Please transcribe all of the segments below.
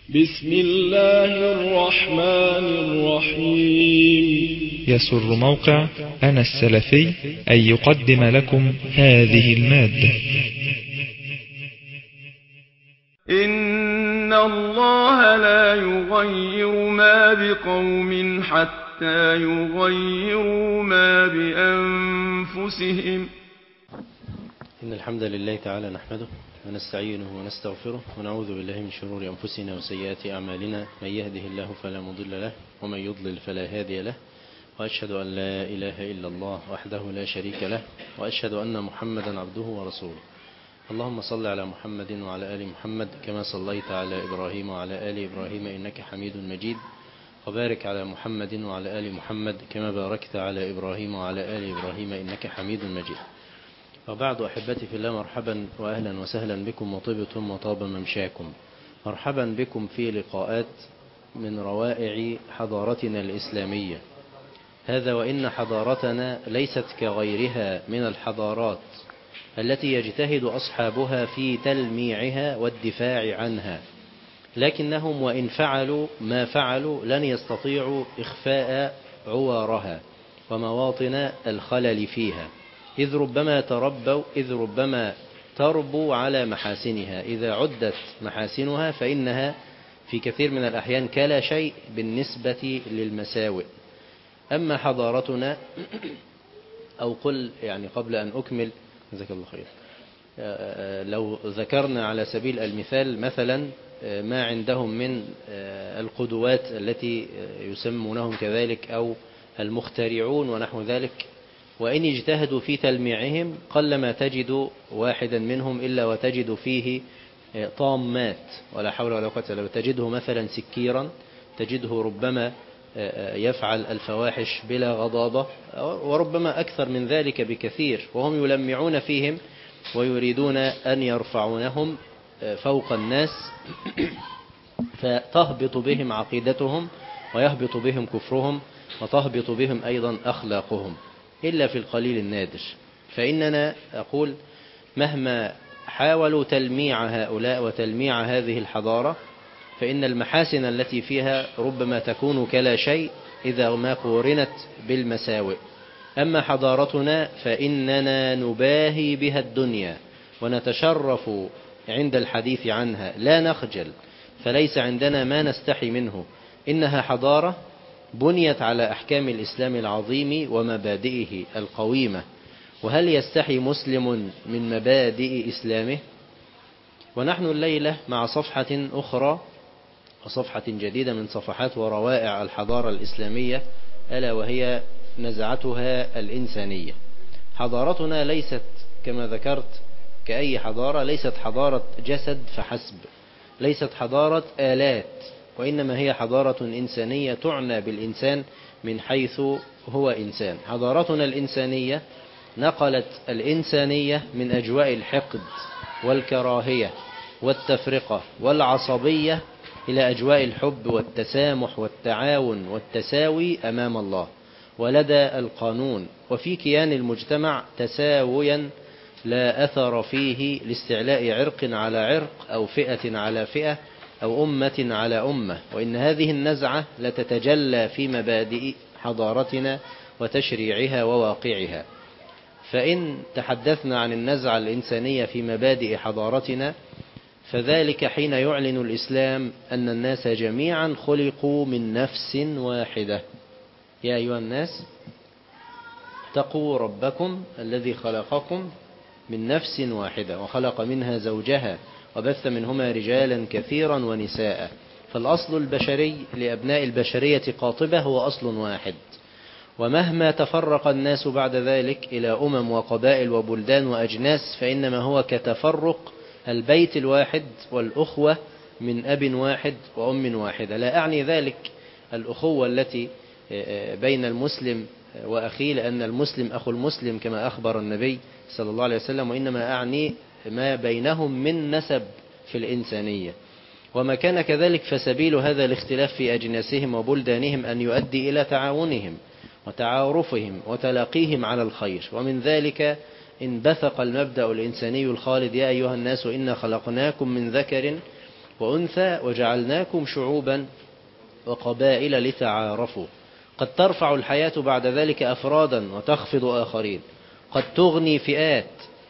بسم الله الرحمن الرحيم يسر موقع أنا السلفي أن يقدم لكم هذه المادة إن الله لا يغير ما بقوم حتى يغيروا ما بأنفسهم إن الحمد لله تعالى نحمده ونستعينه ونستغفره ونعوذ بالله من شرور أنفسنا وسيئات أعمالنا من يهده الله فلا مضل له ومن يضلل فلا هادي له وأشهد أن لا إله إلا الله وحده لا شريك له وأشهد أن محمدا عبده ورسوله اللهم صل على محمد وعلى آل محمد كما صليت على إبراهيم وعلى آل إبراهيم إنك حميد مجيد وبارك على محمد وعلى آل محمد كما باركت على إبراهيم وعلى آل إبراهيم إنك حميد مجيد وبعد أحبتي في الله مرحبا وأهلا وسهلا بكم وطبتم وطاب ممشاكم مرحبا بكم في لقاءات من روائع حضارتنا الإسلامية هذا وإن حضارتنا ليست كغيرها من الحضارات التي يجتهد أصحابها في تلميعها والدفاع عنها لكنهم وإن فعلوا ما فعلوا لن يستطيعوا إخفاء عوارها ومواطن الخلل فيها إذ ربما تربوا إذ ربما تربوا على محاسنها إذا عدت محاسنها فإنها في كثير من الأحيان كلا شيء بالنسبة للمساوئ أما حضارتنا أو قل يعني قبل أن أكمل جزاك الله خير لو ذكرنا على سبيل المثال مثلا ما عندهم من القدوات التي يسمونهم كذلك أو المخترعون ونحو ذلك وإن اجتهدوا في تلميعهم قلما تجد واحدا منهم إلا وتجد فيه طامات ولا حول ولا قوة إلا تجده مثلا سكيرا تجده ربما يفعل الفواحش بلا غضاضة وربما أكثر من ذلك بكثير وهم يلمعون فيهم ويريدون أن يرفعونهم فوق الناس فتهبط بهم عقيدتهم ويهبط بهم كفرهم وتهبط بهم أيضا أخلاقهم إلا في القليل النادر فإننا أقول مهما حاولوا تلميع هؤلاء وتلميع هذه الحضارة فإن المحاسن التي فيها ربما تكون كلا شيء إذا ما قورنت بالمساوئ أما حضارتنا فإننا نباهي بها الدنيا ونتشرف عند الحديث عنها لا نخجل فليس عندنا ما نستحي منه إنها حضارة بنيت على أحكام الإسلام العظيم ومبادئه القويمة وهل يستحي مسلم من مبادئ إسلامه ونحن الليلة مع صفحة أخرى وصفحة جديدة من صفحات وروائع الحضارة الإسلامية ألا وهي نزعتها الإنسانية حضارتنا ليست كما ذكرت كأي حضارة ليست حضارة جسد فحسب ليست حضارة آلات وإنما هي حضارة إنسانية تعنى بالإنسان من حيث هو إنسان حضارتنا الإنسانية نقلت الإنسانية من أجواء الحقد والكراهية والتفرقة والعصبية إلى أجواء الحب والتسامح والتعاون والتساوي أمام الله ولدى القانون وفي كيان المجتمع تساويا لا أثر فيه لاستعلاء عرق على عرق أو فئة على فئة أو أمة على أمة وإن هذه النزعة لتتجلى في مبادئ حضارتنا وتشريعها وواقعها فإن تحدثنا عن النزعة الإنسانية في مبادئ حضارتنا فذلك حين يعلن الإسلام أن الناس جميعا خلقوا من نفس واحدة يا أيها الناس اتقوا ربكم الذي خلقكم من نفس واحدة وخلق منها زوجها وبث منهما رجالا كثيرا ونساء فالأصل البشري لأبناء البشرية قاطبة هو أصل واحد ومهما تفرق الناس بعد ذلك إلى أمم وقبائل وبلدان وأجناس فإنما هو كتفرق البيت الواحد والأخوة من أب واحد وأم واحدة لا أعني ذلك الأخوة التي بين المسلم وأخيه لأن المسلم أخو المسلم كما أخبر النبي صلى الله عليه وسلم وإنما أعني ما بينهم من نسب في الإنسانية وما كان كذلك فسبيل هذا الاختلاف في أجناسهم وبلدانهم أن يؤدي إلى تعاونهم وتعارفهم وتلاقيهم على الخير ومن ذلك إن بثق المبدأ الإنساني الخالد يا أيها الناس إنا خلقناكم من ذكر وأنثى وجعلناكم شعوبا وقبائل لتعارفوا قد ترفع الحياة بعد ذلك أفرادا وتخفض آخرين قد تغني فئات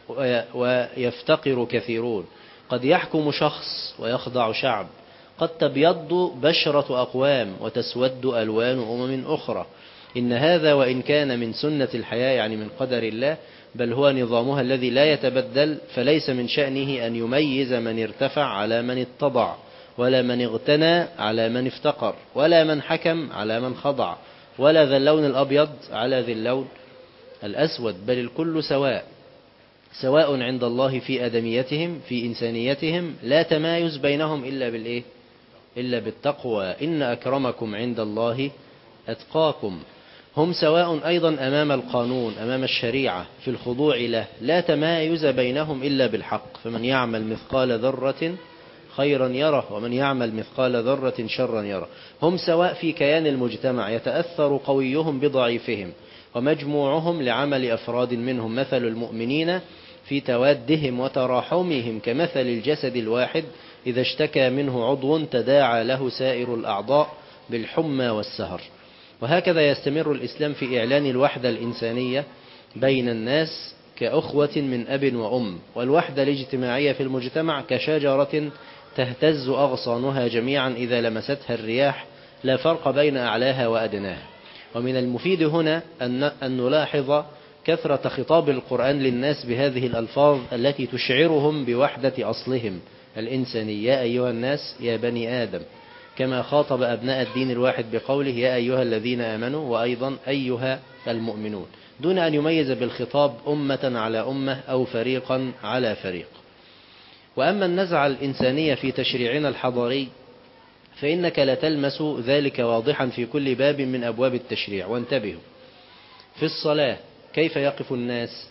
ويفتقر كثيرون قد يحكم شخص ويخضع شعب قد تبيض بشرة أقوام وتسود ألوان أمم أخرى إن هذا وإن كان من سنة الحياة يعني من قدر الله بل هو نظامها الذي لا يتبدل فليس من شأنه أن يميز من ارتفع على من اتضع ولا من اغتنى على من افتقر ولا من حكم على من خضع ولا ذا اللون الأبيض على ذي اللون الأسود بل الكل سواء سواء عند الله في أدميتهم في إنسانيتهم لا تمايز بينهم إلا بالإيه إلا بالتقوى إن أكرمكم عند الله أتقاكم هم سواء أيضا أمام القانون أمام الشريعة في الخضوع له لا تمايز بينهم إلا بالحق فمن يعمل مثقال ذرة خيرا يره ومن يعمل مثقال ذرة شرا يره هم سواء في كيان المجتمع يتأثر قويهم بضعيفهم ومجموعهم لعمل أفراد منهم مثل المؤمنين في توادهم وتراحمهم كمثل الجسد الواحد إذا اشتكى منه عضو تداعى له سائر الأعضاء بالحمى والسهر وهكذا يستمر الإسلام في إعلان الوحدة الإنسانية بين الناس كأخوة من أب وأم والوحدة الاجتماعية في المجتمع كشجرة تهتز أغصانها جميعا إذا لمستها الرياح لا فرق بين أعلاها وأدناها ومن المفيد هنا أن نلاحظ كثرة خطاب القرآن للناس بهذه الألفاظ التي تشعرهم بوحدة أصلهم الإنساني يا أيها الناس يا بني آدم كما خاطب أبناء الدين الواحد بقوله يا أيها الذين آمنوا وأيضا أيها المؤمنون دون أن يميز بالخطاب أمة على أمة أو فريقا على فريق وأما النزعة الإنسانية في تشريعنا الحضاري فإنك لتلمس ذلك واضحا في كل باب من أبواب التشريع وانتبهوا في الصلاة كيف يقف الناس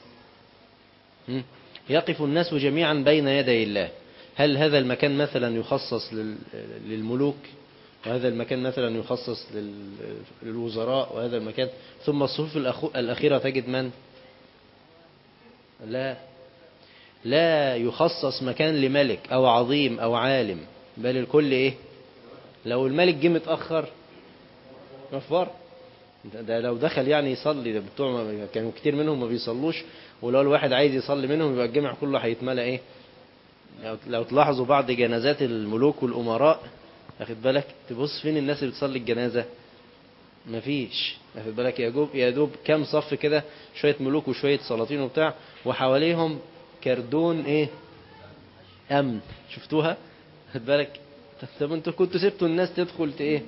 يقف الناس جميعا بين يدي الله هل هذا المكان مثلا يخصص للملوك وهذا المكان مثلا يخصص للوزراء وهذا المكان ثم الصفوف الأخيرة تجد من لا لا يخصص مكان لملك أو عظيم أو عالم بل الكل إيه لو الملك جه متأخر مفر ده لو دخل يعني يصلي ده بتوع كانوا كتير منهم ما بيصلوش ولو الواحد عايز يصلي منهم يبقى الجامع كله هيتملى ايه لو تلاحظوا بعض جنازات الملوك والأمراء واخد بالك تبص فين الناس اللي بتصلي الجنازة مفيش واخد بالك يا دوب يا دوب كام صف كده شوية ملوك وشوية سلاطين وبتاع وحواليهم كردون ايه امن شفتوها واخد بالك طب انتوا كنتوا سبتوا الناس تدخل ايه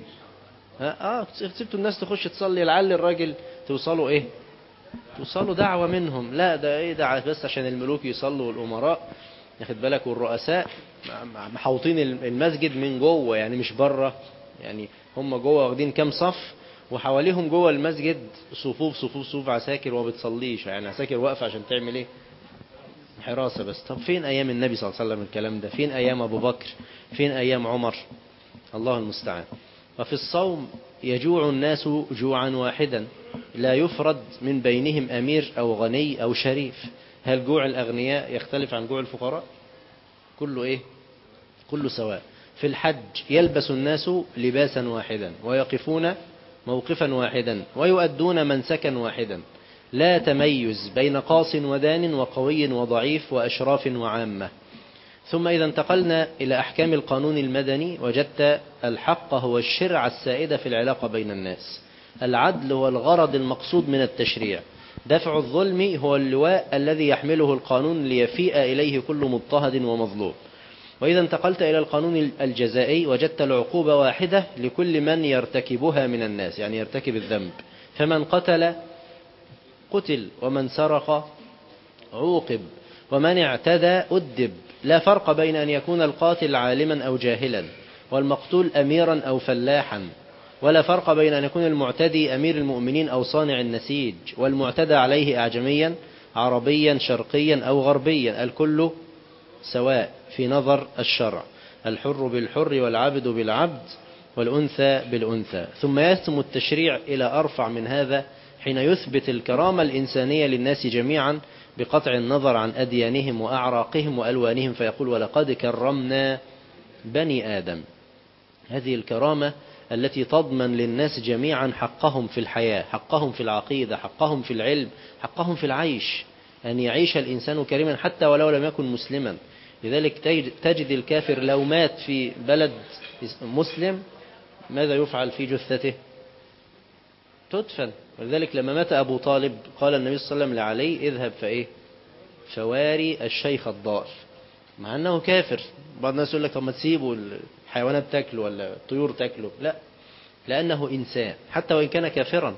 اه سبتوا الناس تخش تصلي لعل الراجل توصلوا ايه توصلوا دعوة منهم لا ده ايه ده بس عشان الملوك يصلوا والامراء ياخد بالك والرؤساء محوطين المسجد من جوه يعني مش بره يعني هم جوه واخدين كام صف وحواليهم جوه المسجد صفوف صفوف صفوف عساكر وما بتصليش يعني عساكر واقفه عشان تعمل ايه حراسة بس طب فين أيام النبي صلى الله عليه وسلم الكلام ده فين أيام أبو بكر فين أيام عمر الله المستعان وفي الصوم يجوع الناس جوعا واحدا لا يفرد من بينهم أمير أو غني أو شريف هل جوع الأغنياء يختلف عن جوع الفقراء كله إيه كله سواء في الحج يلبس الناس لباسا واحدا ويقفون موقفا واحدا ويؤدون منسكا واحدا لا تميز بين قاص ودان وقوي وضعيف وأشراف وعامة ثم إذا انتقلنا إلى أحكام القانون المدني وجدت الحق هو الشرع السائدة في العلاقة بين الناس العدل هو الغرض المقصود من التشريع دفع الظلم هو اللواء الذي يحمله القانون ليفيء إليه كل مضطهد ومظلوم وإذا انتقلت إلى القانون الجزائي وجدت العقوبة واحدة لكل من يرتكبها من الناس يعني يرتكب الذنب فمن قتل قتل ومن سرق عوقب ومن اعتدى أدب لا فرق بين أن يكون القاتل عالما أو جاهلا والمقتول أميرا أو فلاحا ولا فرق بين أن يكون المعتدي أمير المؤمنين أو صانع النسيج والمعتدى عليه أعجميا عربيا شرقيا أو غربيا الكل سواء في نظر الشرع الحر بالحر والعبد بالعبد والأنثى بالأنثى ثم يتم التشريع إلى أرفع من هذا حين يثبت الكرامة الإنسانية للناس جميعا بقطع النظر عن أديانهم وأعراقهم وألوانهم فيقول ولقد كرمنا بني آدم هذه الكرامة التي تضمن للناس جميعا حقهم في الحياة حقهم في العقيدة حقهم في العلم حقهم في العيش أن يعيش الإنسان كريما حتى ولو لم يكن مسلما لذلك تجد الكافر لو مات في بلد مسلم ماذا يفعل في جثته تدفن ولذلك لما مات أبو طالب قال النبي صلى الله عليه وسلم لعلي اذهب فإيه فواري الشيخ الضال مع أنه كافر بعض الناس يقول لك طب ما تسيبه الحيوانات تاكله ولا الطيور تاكله لا لأنه إنسان حتى وإن كان كافرا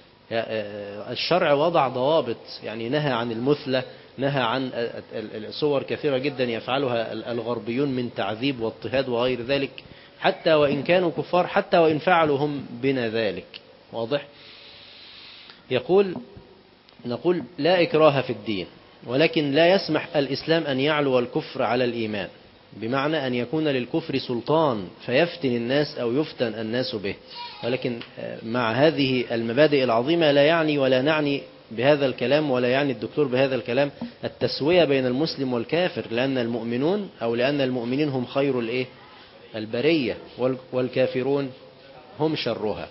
الشرع وضع ضوابط يعني نهى عن المثلة نهى عن صور كثيرة جدا يفعلها الغربيون من تعذيب واضطهاد وغير ذلك حتى وإن كانوا كفار حتى وإن فعلوا هم بنا ذلك واضح يقول نقول لا إكراه في الدين ولكن لا يسمح الإسلام أن يعلو الكفر على الإيمان بمعنى أن يكون للكفر سلطان فيفتن الناس أو يفتن الناس به ولكن مع هذه المبادئ العظيمة لا يعني ولا نعني بهذا الكلام ولا يعني الدكتور بهذا الكلام التسوية بين المسلم والكافر لأن المؤمنون أو لأن المؤمنين هم خير الإيه البرية والكافرون هم شرها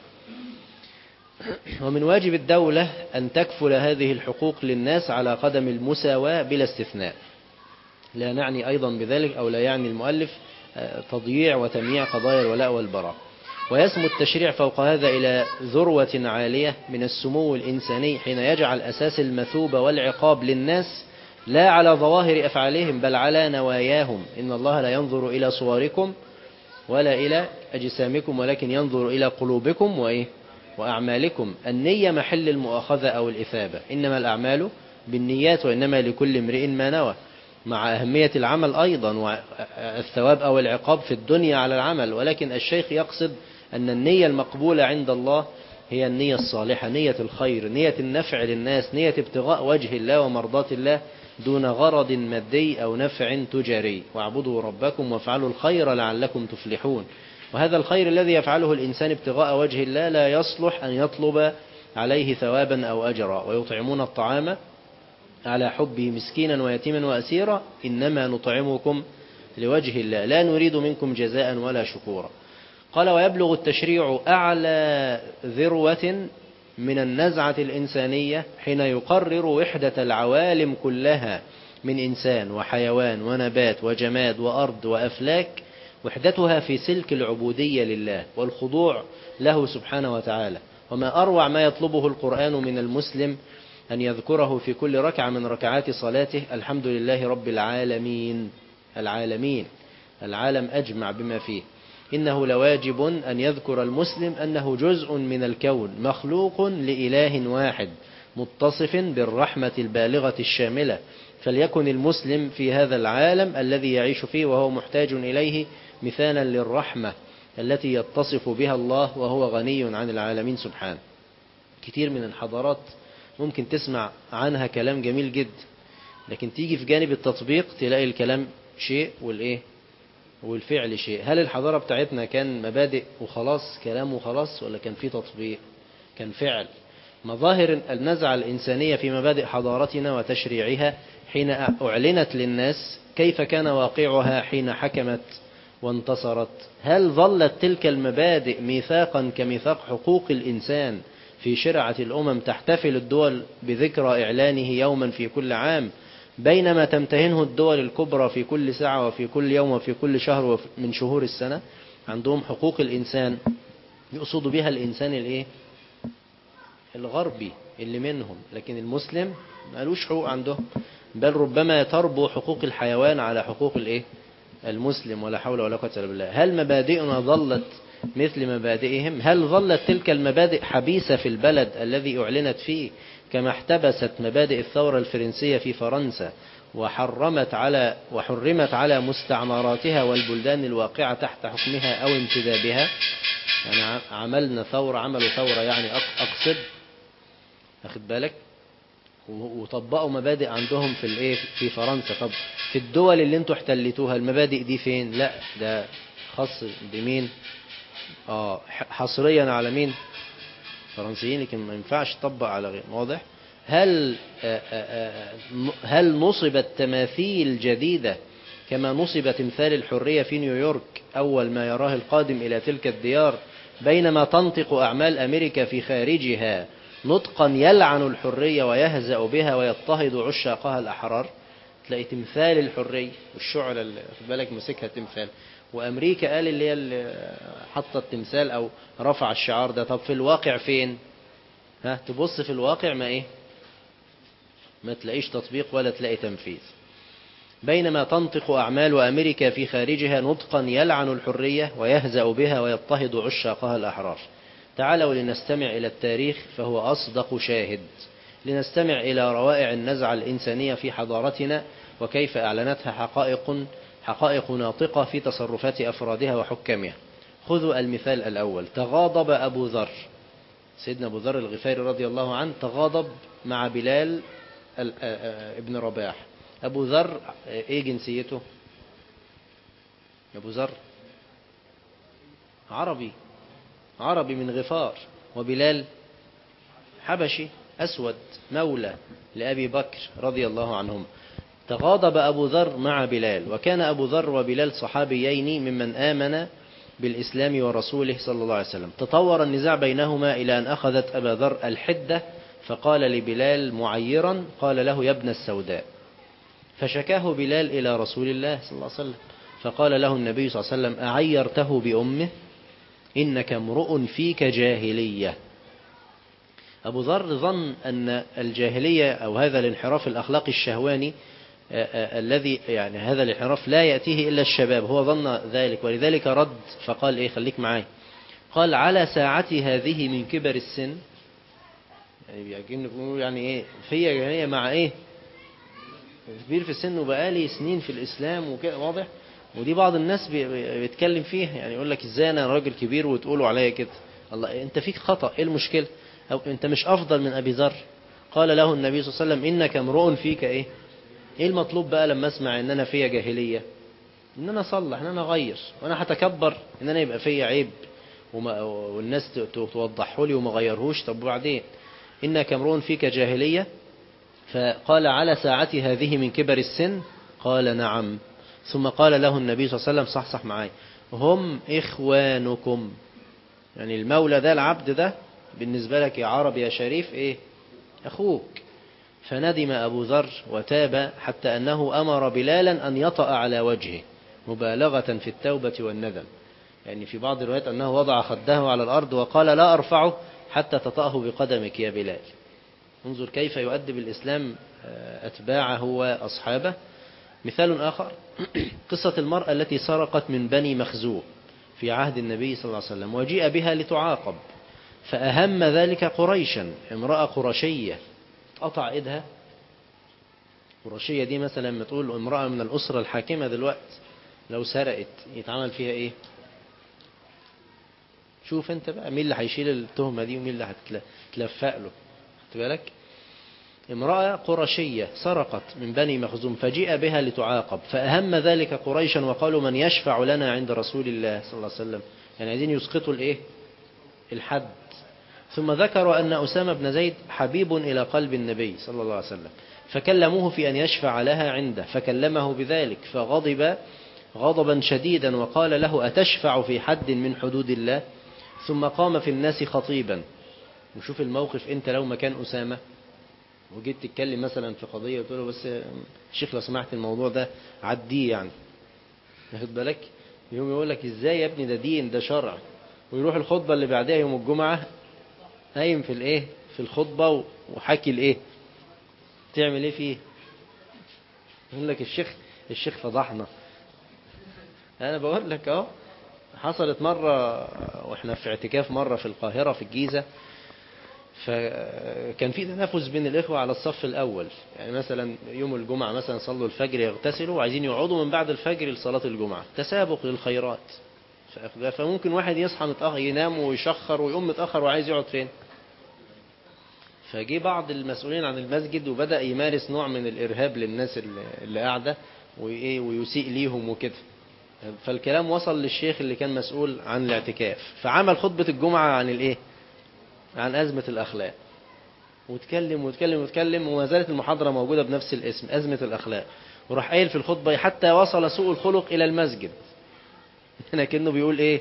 ومن واجب الدولة أن تكفل هذه الحقوق للناس على قدم المساواة بلا استثناء لا نعني أيضا بذلك أو لا يعني المؤلف تضييع وتمييع قضايا الولاء والبراء ويسمو التشريع فوق هذا إلى ذروة عالية من السمو الإنساني حين يجعل أساس المثوبة والعقاب للناس لا على ظواهر أفعالهم بل على نواياهم إن الله لا ينظر إلى صوركم ولا إلى أجسامكم ولكن ينظر إلى قلوبكم وإيه وأعمالكم النية محل المؤاخذة أو الإثابة إنما الأعمال بالنيات وإنما لكل امرئ ما نوى مع أهمية العمل أيضا والثواب أو العقاب في الدنيا على العمل ولكن الشيخ يقصد أن النية المقبولة عند الله هي النية الصالحة نية الخير نية النفع للناس نية ابتغاء وجه الله ومرضاة الله دون غرض مادي أو نفع تجاري واعبدوا ربكم وافعلوا الخير لعلكم تفلحون وهذا الخير الذي يفعله الإنسان ابتغاء وجه الله لا يصلح أن يطلب عليه ثوابا أو أجرا ويطعمون الطعام على حبه مسكينا ويتيما وأسيرا إنما نطعمكم لوجه الله لا نريد منكم جزاء ولا شكورا قال ويبلغ التشريع أعلى ذروة من النزعة الإنسانية حين يقرر وحدة العوالم كلها من إنسان وحيوان ونبات وجماد وأرض وأفلاك وحدتها في سلك العبودية لله والخضوع له سبحانه وتعالى وما أروع ما يطلبه القرآن من المسلم أن يذكره في كل ركعة من ركعات صلاته الحمد لله رب العالمين العالمين العالم أجمع بما فيه إنه لواجب أن يذكر المسلم أنه جزء من الكون مخلوق لإله واحد متصف بالرحمة البالغة الشاملة فليكن المسلم في هذا العالم الذي يعيش فيه وهو محتاج إليه مثالا للرحمة التي يتصف بها الله وهو غني عن العالمين سبحانه كتير من الحضارات ممكن تسمع عنها كلام جميل جدا لكن تيجي في جانب التطبيق تلاقي الكلام شيء والإيه والفعل شيء هل الحضارة بتاعتنا كان مبادئ وخلاص كلام وخلاص ولا كان في تطبيق كان فعل مظاهر النزعة الإنسانية في مبادئ حضارتنا وتشريعها حين أعلنت للناس كيف كان واقعها حين حكمت وانتصرت هل ظلت تلك المبادئ ميثاقا كميثاق حقوق الإنسان في شرعة الأمم تحتفل الدول بذكرى إعلانه يوما في كل عام بينما تمتهنه الدول الكبرى في كل ساعة وفي كل يوم وفي كل شهر من شهور السنة عندهم حقوق الإنسان يقصد بها الإنسان الإيه؟ الغربي اللي منهم لكن المسلم مالوش حقوق عندهم بل ربما تربو حقوق الحيوان على حقوق الإيه؟ المسلم ولا حول ولا قوة إلا بالله هل مبادئنا ظلت مثل مبادئهم هل ظلت تلك المبادئ حبيسة في البلد الذي أعلنت فيه كما احتبست مبادئ الثورة الفرنسية في فرنسا وحرمت على وحرمت على مستعمراتها والبلدان الواقعة تحت حكمها أو انتدابها يعني عملنا ثورة عملوا ثورة يعني أقصد أخد بالك وطبقوا مبادئ عندهم في الايه في فرنسا طب في الدول اللي انتوا احتلتوها المبادئ دي فين لا ده خاص بمين اه حصريا على مين فرنسيين لكن ما ينفعش تطبق على غير واضح هل آآ آآ هل نصبت تماثيل جديدة كما نصب تمثال الحرية في نيويورك أول ما يراه القادم إلى تلك الديار بينما تنطق أعمال أمريكا في خارجها نطقا يلعن الحرية ويهزأ بها ويضطهد عشاقها الأحرار تلاقي تمثال الحرية والشعلة اللي خد بالك مسكها تمثال وأمريكا قال اللي هي اللي حطت التمثال أو رفع الشعار ده طب في الواقع فين ها تبص في الواقع ما إيه ما تلاقيش تطبيق ولا تلاقي تنفيذ بينما تنطق أعمال أمريكا في خارجها نطقا يلعن الحرية ويهزأ بها ويضطهد عشاقها الأحرار تعالوا لنستمع إلى التاريخ فهو أصدق شاهد لنستمع إلى روائع النزعة الإنسانية في حضارتنا وكيف أعلنتها حقائق حقائق ناطقة في تصرفات أفرادها وحكامها خذوا المثال الأول تغاضب أبو ذر سيدنا أبو ذر الغفاري رضي الله عنه تغاضب مع بلال ابن رباح أبو ذر إيه جنسيته أبو ذر عربي عربي من غفار وبلال حبشي أسود مولى لأبي بكر رضي الله عنهم تغاضب أبو ذر مع بلال وكان أبو ذر وبلال صحابيين ممن آمن بالإسلام ورسوله صلى الله عليه وسلم تطور النزاع بينهما إلى أن أخذت أبا ذر الحدة فقال لبلال معيرا قال له يا ابن السوداء فشكاه بلال إلى رسول الله صلى الله عليه وسلم فقال له النبي صلى الله عليه وسلم أعيرته بأمه إنك امرؤ فيك جاهلية أبو ذر ظن أن الجاهلية أو هذا الانحراف الأخلاقي الشهواني الذي يعني هذا الانحراف لا يأتيه إلا الشباب هو ظن ذلك ولذلك رد فقال إيه خليك معاي قال على ساعتي هذه من كبر السن يعني يعني إيه في جاهلية مع إيه كبير في السن وبقالي سنين في الإسلام وكده واضح ودي بعض الناس بيتكلم فيها يعني يقول لك ازاي انا راجل كبير وتقولوا عليا كده الله انت فيك خطأ ايه المشكلة او انت مش افضل من ابي ذر قال له النبي صلى الله عليه وسلم انك امرؤ فيك ايه ايه المطلوب بقى لما اسمع ان انا فيا جاهلية ان انا اصلح ان انا اغير وانا هتكبر ان انا يبقى فيا عيب وما والناس توضحه لي وما غيرهوش طب وبعدين انك امرؤ فيك جاهلية فقال على ساعتي هذه من كبر السن قال نعم ثم قال له النبي صلى الله عليه وسلم صح صح معاي هم إخوانكم يعني المولى ده العبد ده بالنسبة لك يا عرب يا شريف إيه أخوك فندم أبو ذر وتاب حتى أنه أمر بلالا أن يطأ على وجهه مبالغة في التوبة والندم يعني في بعض الروايات أنه وضع خده على الأرض وقال لا أرفعه حتى تطأه بقدمك يا بلال انظر كيف يؤدب الإسلام أتباعه وأصحابه مثال آخر قصة المرأة التي سرقت من بني مخزوم في عهد النبي صلى الله عليه وسلم وجيء بها لتعاقب فأهم ذلك قريشا امرأة قرشية قطع إيدها قرشية دي مثلا لما تقول امرأة من الأسرة الحاكمة دلوقتي لو سرقت يتعمل فيها إيه شوف انت بقى مين اللي هيشيل التهمة دي ومين اللي هتلفق له خد بالك امرأة قرشية سرقت من بني مخزوم فجيء بها لتعاقب فأهم ذلك قريشا وقالوا من يشفع لنا عند رسول الله صلى الله عليه وسلم يعني عايزين يسقطوا الايه الحد ثم ذكروا أن أسامة بن زيد حبيب إلى قلب النبي صلى الله عليه وسلم فكلموه في أن يشفع لها عنده فكلمه بذلك فغضب غضبا شديدا وقال له أتشفع في حد من حدود الله ثم قام في الناس خطيبا وشوف الموقف انت لو مكان أسامة وجيت تتكلم مثلا في قضية وتقول له بس الشيخ لو سمحت الموضوع ده عديه يعني واخد بالك يوم يقول لك ازاي يا ابني ده دين ده شرع ويروح الخطبة اللي بعدها يوم الجمعة نايم في الايه في الخطبة وحكي الايه تعمل ايه فيه يقول لك الشيخ الشيخ فضحنا انا بقول لك اهو حصلت مرة واحنا في اعتكاف مرة في القاهرة في الجيزة فكان في تنافس بين الإخوة على الصف الأول يعني مثلا يوم الجمعة مثلا صلوا الفجر يغتسلوا وعايزين يقعدوا من بعد الفجر لصلاة الجمعة تسابق للخيرات فممكن واحد يصحى متأخر ينام ويشخر ويقوم متأخر وعايز يقعد فين فجي بعض المسؤولين عن المسجد وبدأ يمارس نوع من الإرهاب للناس اللي قاعدة وإيه ويسيء ليهم وكده فالكلام وصل للشيخ اللي كان مسؤول عن الاعتكاف فعمل خطبة الجمعة عن الإيه عن أزمة الأخلاق وتكلم وتكلم وتكلم وما زالت المحاضرة موجودة بنفس الاسم أزمة الأخلاق وراح قايل في الخطبة حتى وصل سوء الخلق إلى المسجد لكنه بيقول إيه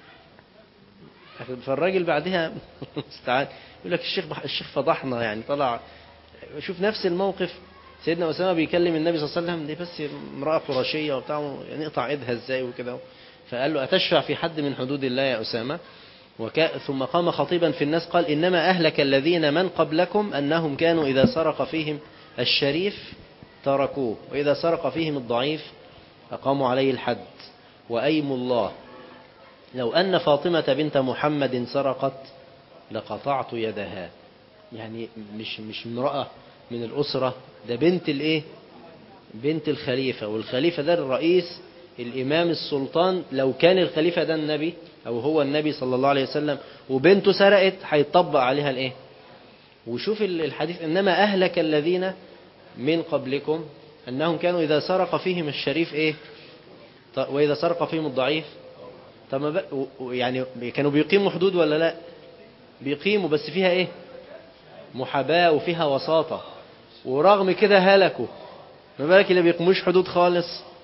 فالراجل بعدها استعان يقول لك الشيخ الشيخ فضحنا يعني طلع شوف نفس الموقف سيدنا أسامة بيكلم النبي صلى الله عليه وسلم دي بس امرأة قرشية وبتاع نقطع ايدها ازاي وكده فقال له أتشفع في حد من حدود الله يا أسامة وكا ثم قام خطيبا في الناس قال إنما أهلك الذين من قبلكم أنهم كانوا إذا سرق فيهم الشريف تركوه وإذا سرق فيهم الضعيف أقاموا عليه الحد وأيم الله لو أن فاطمة بنت محمد سرقت لقطعت يدها يعني مش مش امرأة من الأسرة ده بنت الايه بنت الخليفة والخليفة ده الرئيس الإمام السلطان لو كان الخليفة ده النبي أو هو النبي صلى الله عليه وسلم وبنته سرقت هيطبق عليها الايه وشوف الحديث إنما أهلك الذين من قبلكم أنهم كانوا إذا سرق فيهم الشريف إيه وإذا سرق فيهم الضعيف طب ما يعني كانوا بيقيموا حدود ولا لا بيقيموا بس فيها إيه محاباة وفيها وساطة ورغم كده هلكوا ما بالك اللي بيقيموش حدود خالص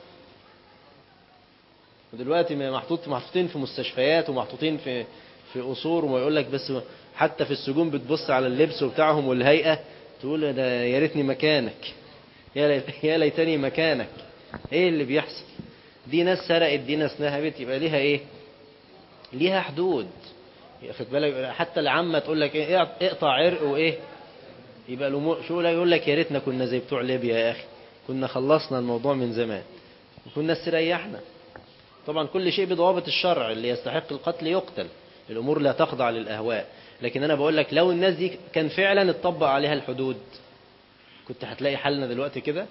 ودلوقتي محطوط محطوطين في مستشفيات ومحطوطين في في قصور وما يقول لك بس حتى في السجون بتبص على اللبس بتاعهم والهيئة تقول ده يا ريتني مكانك يا يا ليتني مكانك ايه اللي بيحصل دي ناس سرقت دي ناس نهبت يبقى ليها ايه ليها حدود خد بالك حتى العامة تقول لك ايه اقطع عرق وايه يبقى الامور شو لا يقول لك يا ريتنا كنا زي بتوع ليبيا يا اخي كنا خلصنا الموضوع من زمان وكنا استريحنا طبعا كل شيء بضوابط الشرع اللي يستحق القتل يقتل الامور لا تخضع للاهواء لكن انا بقول لك لو الناس دي كان فعلا اتطبق عليها الحدود كنت هتلاقي حالنا دلوقتي كده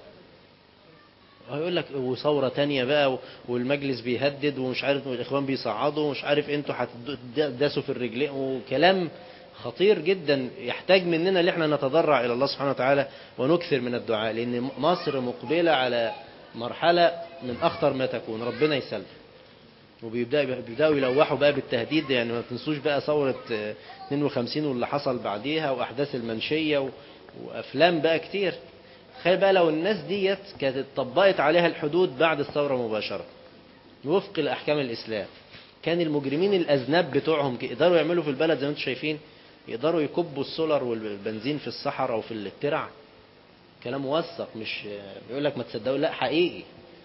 هيقول لك وثورة تانية بقى والمجلس بيهدد ومش عارف الإخوان بيصعدوا ومش عارف انتوا هتداسوا في الرجلين وكلام خطير جدا يحتاج مننا ان احنا نتضرع إلى الله سبحانه وتعالى ونكثر من الدعاء لأن مصر مقبلة على مرحلة من أخطر ما تكون ربنا يسلم وبيبدأوا يلوحوا بقى بالتهديد يعني ما تنسوش بقى ثورة 52 واللي حصل بعديها وأحداث المنشية وأفلام بقى كتير تخيل بقى لو الناس ديت كانت اتطبقت عليها الحدود بعد الثورة مباشرة وفق الأحكام الإسلام كان المجرمين الأذناب بتوعهم يقدروا يعملوا في البلد زي ما انتم شايفين يقدروا يكبوا السولر والبنزين في الصحراء وفي الترع كلام موثق مش بيقول لك ما تصدقوا لا حقيقي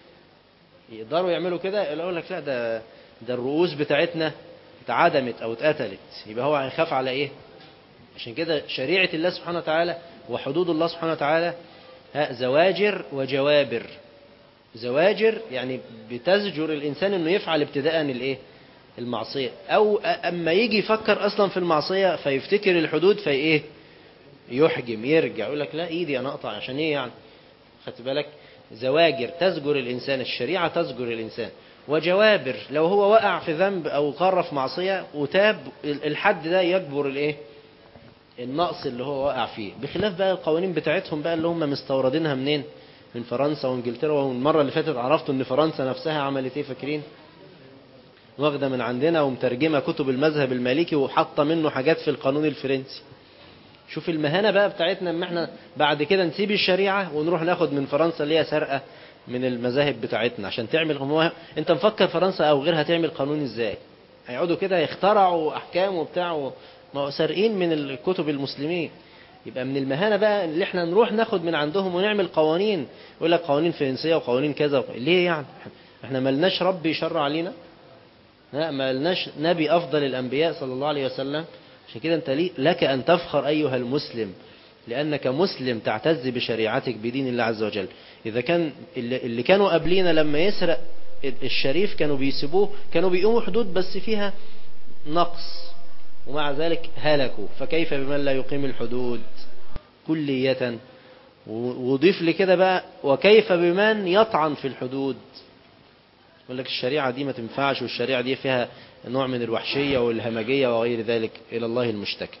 يقدروا يعملوا كده يقول لك لا ده ده الرؤوس بتاعتنا اتعدمت او اتقتلت يبقى هو هيخاف على ايه عشان كده شريعة الله سبحانه وتعالى وحدود الله سبحانه وتعالى زواجر وجوابر زواجر يعني بتزجر الإنسان أنه يفعل ابتداء الإيه المعصية أو أما يجي يفكر أصلا في المعصية فيفتكر الحدود في إيه يحجم يرجع يقول لك لا إيدي أنا أقطع عشان إيه يعني خدت بالك زواجر تزجر الإنسان الشريعة تزجر الإنسان وجوابر لو هو وقع في ذنب أو قر في معصية وتاب الحد ده يجبر الإيه النقص اللي هو واقع فيه بخلاف بقى القوانين بتاعتهم بقى اللي هم مستوردينها منين من فرنسا وانجلترا والمرة اللي فاتت عرفتوا ان فرنسا نفسها عملت ايه فاكرين واخده من عندنا ومترجمة كتب المذهب المالكي وحاطه منه حاجات في القانون الفرنسي شوف المهانة بقى بتاعتنا ان احنا بعد كده نسيب الشريعة ونروح ناخد من فرنسا اللي هي سرقة من المذاهب بتاعتنا عشان تعمل هو انت مفكر فرنسا او غيرها تعمل قانون ازاي هيقعدوا كده يخترعوا احكام وبتاع ما هو سارقين من الكتب المسلمين يبقى من المهانة بقى اللي احنا نروح ناخد من عندهم ونعمل قوانين يقول لك قوانين فرنسية وقوانين كذا ليه يعني احنا ملناش رب يشرع علينا لا ملناش نبي أفضل الأنبياء صلى الله عليه وسلم عشان كده انت لك أن تفخر أيها المسلم لأنك مسلم تعتز بشريعتك بدين الله عز وجل إذا كان اللي كانوا قبلينا لما يسرق الشريف كانوا بيسيبوه كانوا بيقوموا حدود بس فيها نقص ومع ذلك هلكوا فكيف بمن لا يقيم الحدود كلية وضيف لي كده بقى وكيف بمن يطعن في الحدود يقول لك الشريعة دي ما تنفعش والشريعة دي فيها نوع من الوحشية والهمجية وغير ذلك إلى الله المشتكى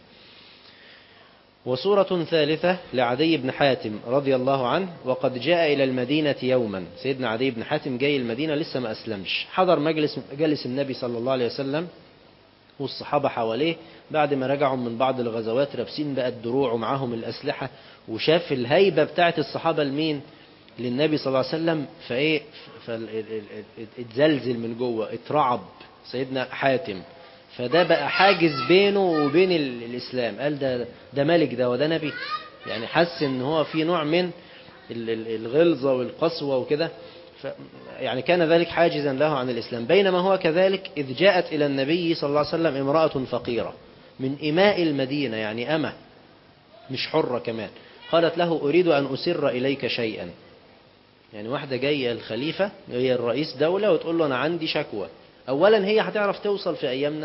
وصورة ثالثة لعدي بن حاتم رضي الله عنه وقد جاء إلى المدينة يوما سيدنا عدي بن حاتم جاي المدينة لسه ما أسلمش حضر مجلس جلس النبي صلى الله عليه وسلم والصحابة حواليه بعد ما رجعوا من بعض الغزوات لابسين بقى الدروع ومعاهم الأسلحة وشاف الهيبة بتاعت الصحابة لمين للنبي صلى الله عليه وسلم فايه فاتزلزل من جوه اترعب سيدنا حاتم فده بقى حاجز بينه وبين ال- الاسلام قال ده ده ملك ده وده نبي يعني حس ان هو في نوع من ال- ال- الغلظه والقسوه وكده ف يعني كان ذلك حاجزا له عن الاسلام بينما هو كذلك اذ جاءت الى النبي صلى الله عليه وسلم امراه فقيره من اماء المدينه يعني امه مش حره كمان قالت له اريد ان اسر اليك شيئا يعني واحدة جاية الخليفة هي الرئيس دولة وتقول له أنا عندي شكوى أولا هي هتعرف توصل في أيامنا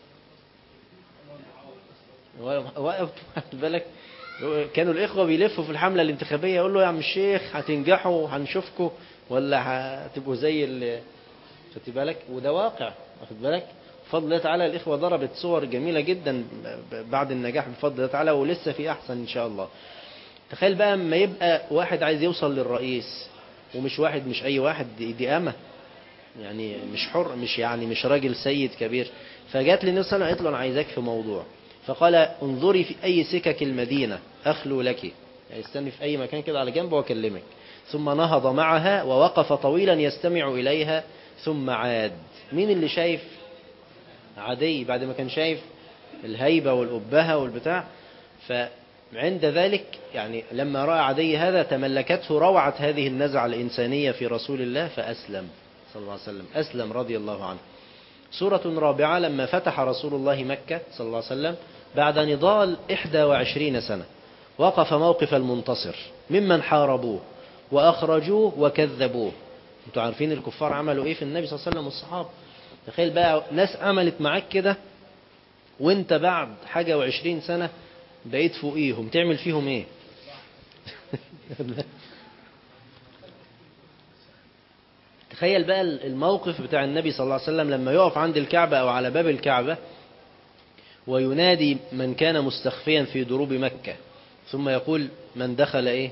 واقف بالك كانوا الإخوة بيلفوا في الحملة الانتخابية يقول له يا عم الشيخ هتنجحوا هنشوفكم ولا هتبقوا زي ال خدت بالك وده واقع واخد بالك بفضل الله تعالى الإخوة ضربت صور جميلة جدا بعد النجاح بفضل الله تعالى ولسه في أحسن إن شاء الله تخيل بقى اما يبقى واحد عايز يوصل للرئيس ومش واحد مش اي واحد دي, دي امه يعني مش حر مش يعني مش راجل سيد كبير فجات لي النبي صلى الله عليه وسلم قالت له انا عايزاك في موضوع فقال انظري في اي سكك المدينه اخلو لك يعني استني في اي مكان كده على جنب واكلمك ثم نهض معها ووقف طويلا يستمع اليها ثم عاد مين اللي شايف عدي بعد ما كان شايف الهيبه والابهه والبتاع فعند ذلك يعني لما راى عدي هذا تملكته روعه هذه النزعه الانسانيه في رسول الله فاسلم صلى الله عليه وسلم اسلم رضي الله عنه سورة رابعة لما فتح رسول الله مكة صلى الله عليه وسلم بعد نضال 21 سنة وقف موقف المنتصر ممن حاربوه وأخرجوه وكذبوه انتوا عارفين الكفار عملوا ايه في النبي صلى الله عليه وسلم والصحابة تخيل بقى ناس عملت معاك كده وانت بعد حاجة وعشرين سنة بقيت فوقيهم تعمل فيهم ايه تخيل بقى الموقف بتاع النبي صلى الله عليه وسلم لما يقف عند الكعبة أو على باب الكعبة وينادي من كان مستخفيا في دروب مكة ثم يقول من دخل إيه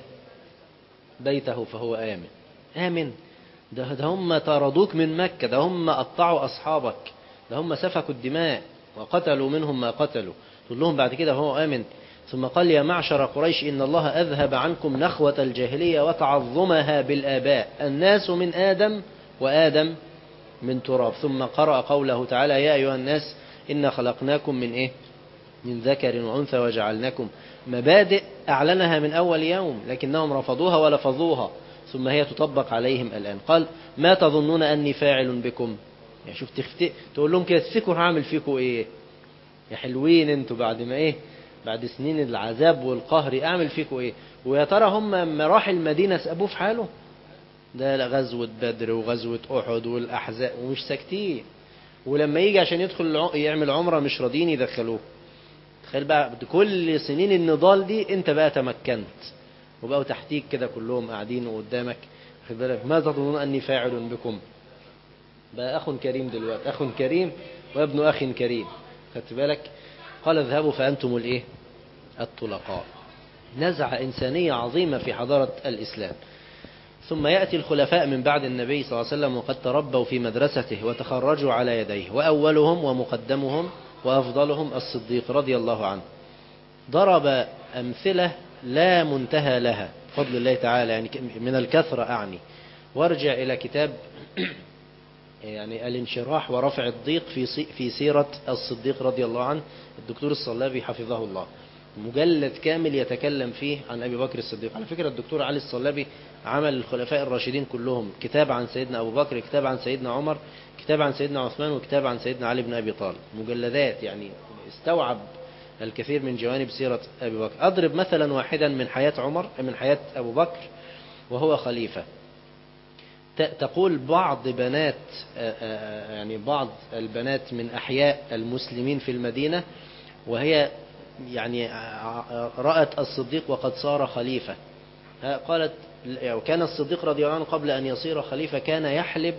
بيته فهو آمن آمن ده, ده هم طردوك من مكة ده هم قطعوا أصحابك ده هم سفكوا الدماء وقتلوا منهم ما قتلوا تقول لهم بعد كده هو آمن ثم قال يا معشر قريش إن الله أذهب عنكم نخوة الجاهلية وتعظمها بالآباء الناس من آدم وآدم من تراب ثم قرأ قوله تعالى يا أيها الناس إنا خلقناكم من إيه من ذكر وأنثى وجعلناكم مبادئ أعلنها من أول يوم لكنهم رفضوها ولفظوها ثم هي تطبق عليهم الآن قال ما تظنون أني فاعل بكم يعني شوف تخت... تقول لهم كده تفتكروا هعمل فيكم إيه يا حلوين انتوا بعد ما إيه بعد سنين العذاب والقهر اعمل فيكم ايه ويا ترى هم لما راح المدينة سابوه في حاله ده غزوة بدر وغزوة احد والاحزاب ومش ساكتين ولما يجي عشان يدخل يعمل عمرة مش راضيين يدخلوه تخيل بقى كل سنين النضال دي انت بقى تمكنت وبقوا تحتيك كده كلهم قاعدين قدامك خد بالك ما تظنون اني فاعل بكم بقى اخ كريم دلوقتي اخ كريم وابن اخ كريم خدت بالك قال اذهبوا فأنتم الإيه؟ الطلقاء نزعة إنسانية عظيمة في حضارة الإسلام ثم يأتي الخلفاء من بعد النبي صلى الله عليه وسلم وقد تربوا في مدرسته وتخرجوا على يديه وأولهم ومقدمهم وأفضلهم الصديق رضي الله عنه ضرب أمثلة لا منتهى لها بفضل الله تعالى يعني من الكثرة أعني وارجع إلى كتاب يعني الانشراح ورفع الضيق في في سيرة الصديق رضي الله عنه الدكتور الصلابي حفظه الله مجلد كامل يتكلم فيه عن أبي بكر الصديق على فكرة الدكتور علي الصلابي عمل الخلفاء الراشدين كلهم كتاب عن سيدنا أبو بكر كتاب عن سيدنا عمر كتاب عن سيدنا عثمان وكتاب عن سيدنا علي بن أبي طالب مجلدات يعني استوعب الكثير من جوانب سيرة أبي بكر أضرب مثلا واحدا من حياة عمر من حياة أبو بكر وهو خليفة تقول بعض بنات يعني بعض البنات من أحياء المسلمين في المدينة وهي يعني رأت الصديق وقد صار خليفة قالت وكان الصديق رضي الله عنه قبل أن يصير خليفة كان يحلب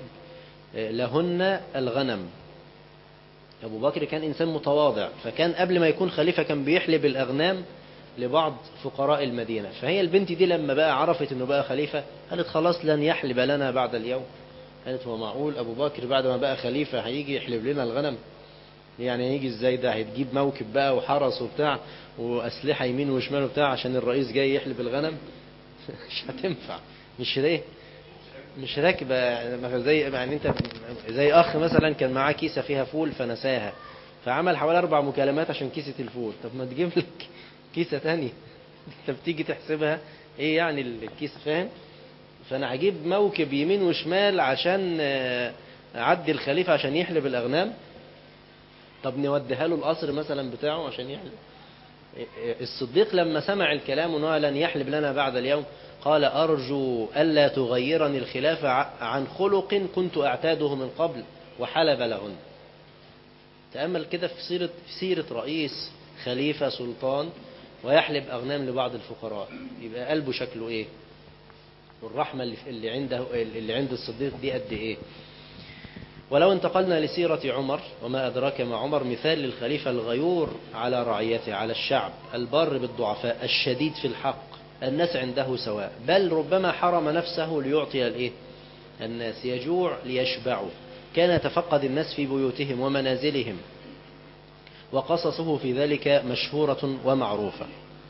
لهن الغنم أبو بكر كان إنسان متواضع فكان قبل ما يكون خليفة كان بيحلب الأغنام لبعض فقراء المدينة فهي البنت دي لما بقى عرفت انه بقى خليفة قالت خلاص لن يحلب لنا بعد اليوم قالت هو معقول ابو بكر بعد ما بقى خليفة هيجي يحلب لنا الغنم يعني هيجي ازاي ده هتجيب موكب بقى وحرس وبتاع واسلحة يمين وشمال وبتاع عشان الرئيس جاي يحلب الغنم مش هتنفع مش ايه مش راكبة يعني زي يعني انت زي اخ مثلا كان معاه كيسة فيها فول فنساها فعمل حوالي اربع مكالمات عشان كيسة الفول طب ما تجيب لك كيسة تانية انت بتيجي تحسبها ايه يعني الكيسة فاهم فانا هجيب موكب يمين وشمال عشان آه، اعدي الخليفة عشان يحلب الاغنام طب نوديها له القصر مثلا بتاعه عشان يحلب الصديق لما سمع الكلام انه لن يحلب لنا بعد اليوم قال أرجو ألا تغيرني الخلافة ع- عن خلق كنت أعتاده من قبل وحلب لهن تأمل كده في سيرة, في سيرة رئيس خليفة سلطان ويحلب أغنام لبعض الفقراء يبقى قلبه شكله إيه والرحمة اللي, اللي عنده اللي عند الصديق دي قد إيه ولو انتقلنا لسيرة عمر وما أدراك ما عمر مثال للخليفة الغيور على رعيته على الشعب البار بالضعفاء الشديد في الحق الناس عنده سواء بل ربما حرم نفسه ليعطي الإيه؟ الناس يجوع ليشبعوا كان يتفقد الناس في بيوتهم ومنازلهم وقصصه في ذلك مشهورة ومعروفة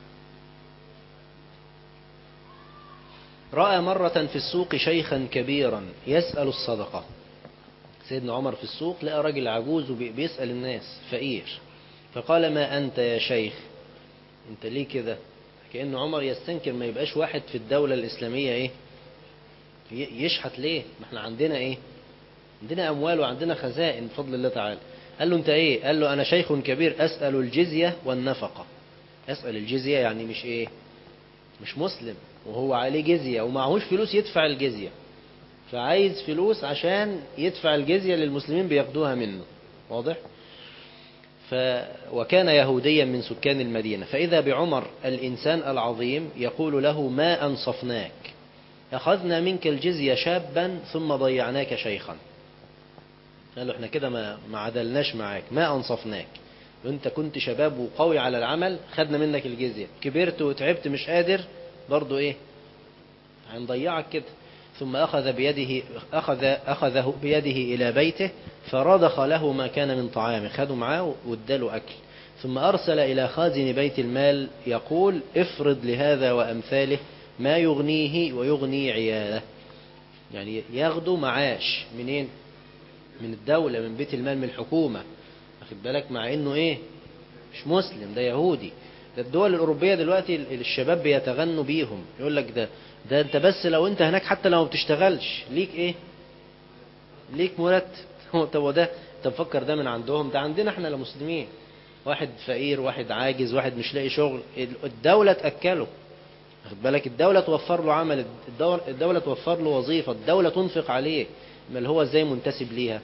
رأى مرة في السوق شيخا كبيرا يسأل الصدقة سيدنا عمر في السوق لقى راجل عجوز وبيسأل الناس فقير فقال ما أنت يا شيخ أنت ليه كده كأن عمر يستنكر ما يبقاش واحد في الدولة الإسلامية إيه ي- يشحت ليه ما احنا عندنا إيه عندنا أموال وعندنا خزائن بفضل الله تعالى قال له أنت إيه قال له أنا شيخ كبير أسأل الجزية والنفقة أسأل الجزية يعني مش إيه مش مسلم وهو عليه جزية ومعهوش فلوس يدفع الجزية فعايز فلوس عشان يدفع الجزية للمسلمين بياخدوها منه واضح ف وكان يهوديا من سكان المدينة فإذا بعمر الإنسان العظيم يقول له ما أنصفناك أخذنا منك الجزية شابا ثم ضيعناك شيخا قال له احنا كده ما ما عدلناش معاك ما أنصفناك وانت كنت شباب وقوي على العمل خدنا منك الجزية كبرت وتعبت مش قادر برضو ايه هنضيعك كده ثم أخذ بيده أخذ أخذه بيده إلى بيته فرضخ له ما كان من طعامه خده معاه واداله أكل ثم أرسل إلى خازن بيت المال يقول افرض لهذا وأمثاله ما يغنيه ويغني عياله يعني ياخدوا معاش منين من الدولة من بيت المال من الحكومة واخد بالك مع انه ايه مش مسلم ده يهودي ده الدول الأوروبية دلوقتي ال- الشباب بيتغنوا بيهم يقول لك ده ده انت بس لو انت هناك حتى لو ما بتشتغلش ليك ايه ليك مرتب طب وده انت مفكر ده من عندهم ده عندنا احنا المسلمين واحد فقير واحد عاجز واحد مش لاقي شغل الدولة تأكله واخد بالك الدولة توفر له عمل الدولة, الدولة توفر له وظيفة الدولة تنفق عليه ما هو ازاي منتسب ليها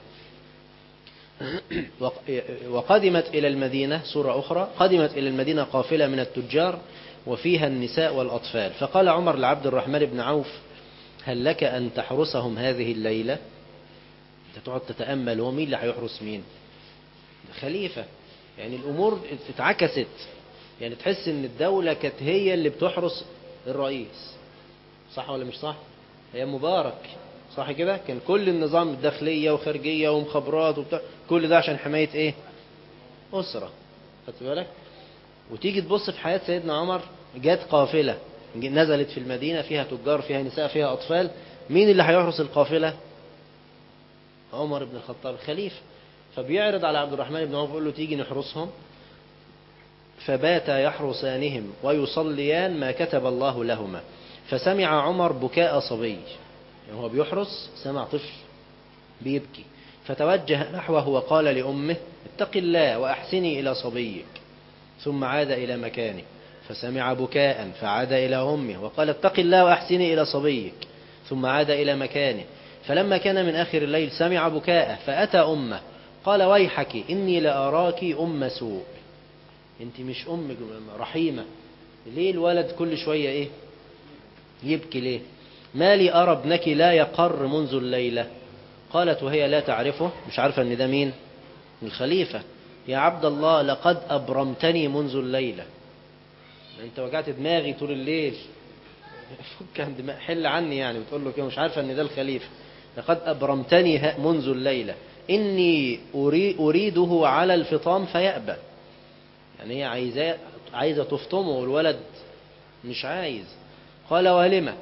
وق- وقدمت إلى المدينة سورة أخرى قدمت إلى المدينة قافلة من التجار وفيها النساء والأطفال فقال عمر لعبد الرحمن بن عوف هل لك أن تحرسهم هذه الليلة انت تقعد تتأمل هو مين اللي هيحرس مين ده خليفة يعني الأمور اتعكست يعني تحس ان الدولة كانت هي اللي بتحرس الرئيس صح ولا مش صح هي مبارك صح كده كان كل النظام الداخلية وخارجية ومخابرات وبتاع كل ده عشان حماية ايه أسرة خدت بالك وتيجي تبص في حياة سيدنا عمر جت قافلة نزلت في المدينة فيها تجار فيها نساء فيها أطفال مين اللي هيحرس القافلة عمر بن الخطاب خليفة فبيعرض على عبد الرحمن بن عوف يقول له تيجي نحرسهم فباتا يحرسانهم ويصليان ما كتب الله لهما فسمع عمر بكاء صبي يعني هو بيحرس سمع طفل بيبكي فتوجه نحوه وقال لأمه اتق الله وأحسني إلى صبيك ثم عاد إلى مكانه فسمع بكاء فعاد إلى أمه وقال اتق الله وأحسني إلى صبيك ثم عاد إلى مكانه فلما كان من آخر الليل سمع بكاء فأتى أمه قال ويحك إني لأراك أم سوء أنت مش أم رحيمة ليه الولد كل شوية إيه يبكي ليه ما لي أرى ابنك لا يقر منذ الليلة قالت وهي لا تعرفه مش عارفة أن ده مين الخليفة يا عبد الله لقد أبرمتني منذ الليلة أنت وجعت دماغي طول الليل فك عن دماغ حل عني يعني بتقول له كده مش عارفة أن ده الخليفة لقد أبرمتني ه- منذ الليلة إني أري أريده على الفطام فيأبى يعني هي عايزة عايزة تفطمه والولد مش عايز قال ولما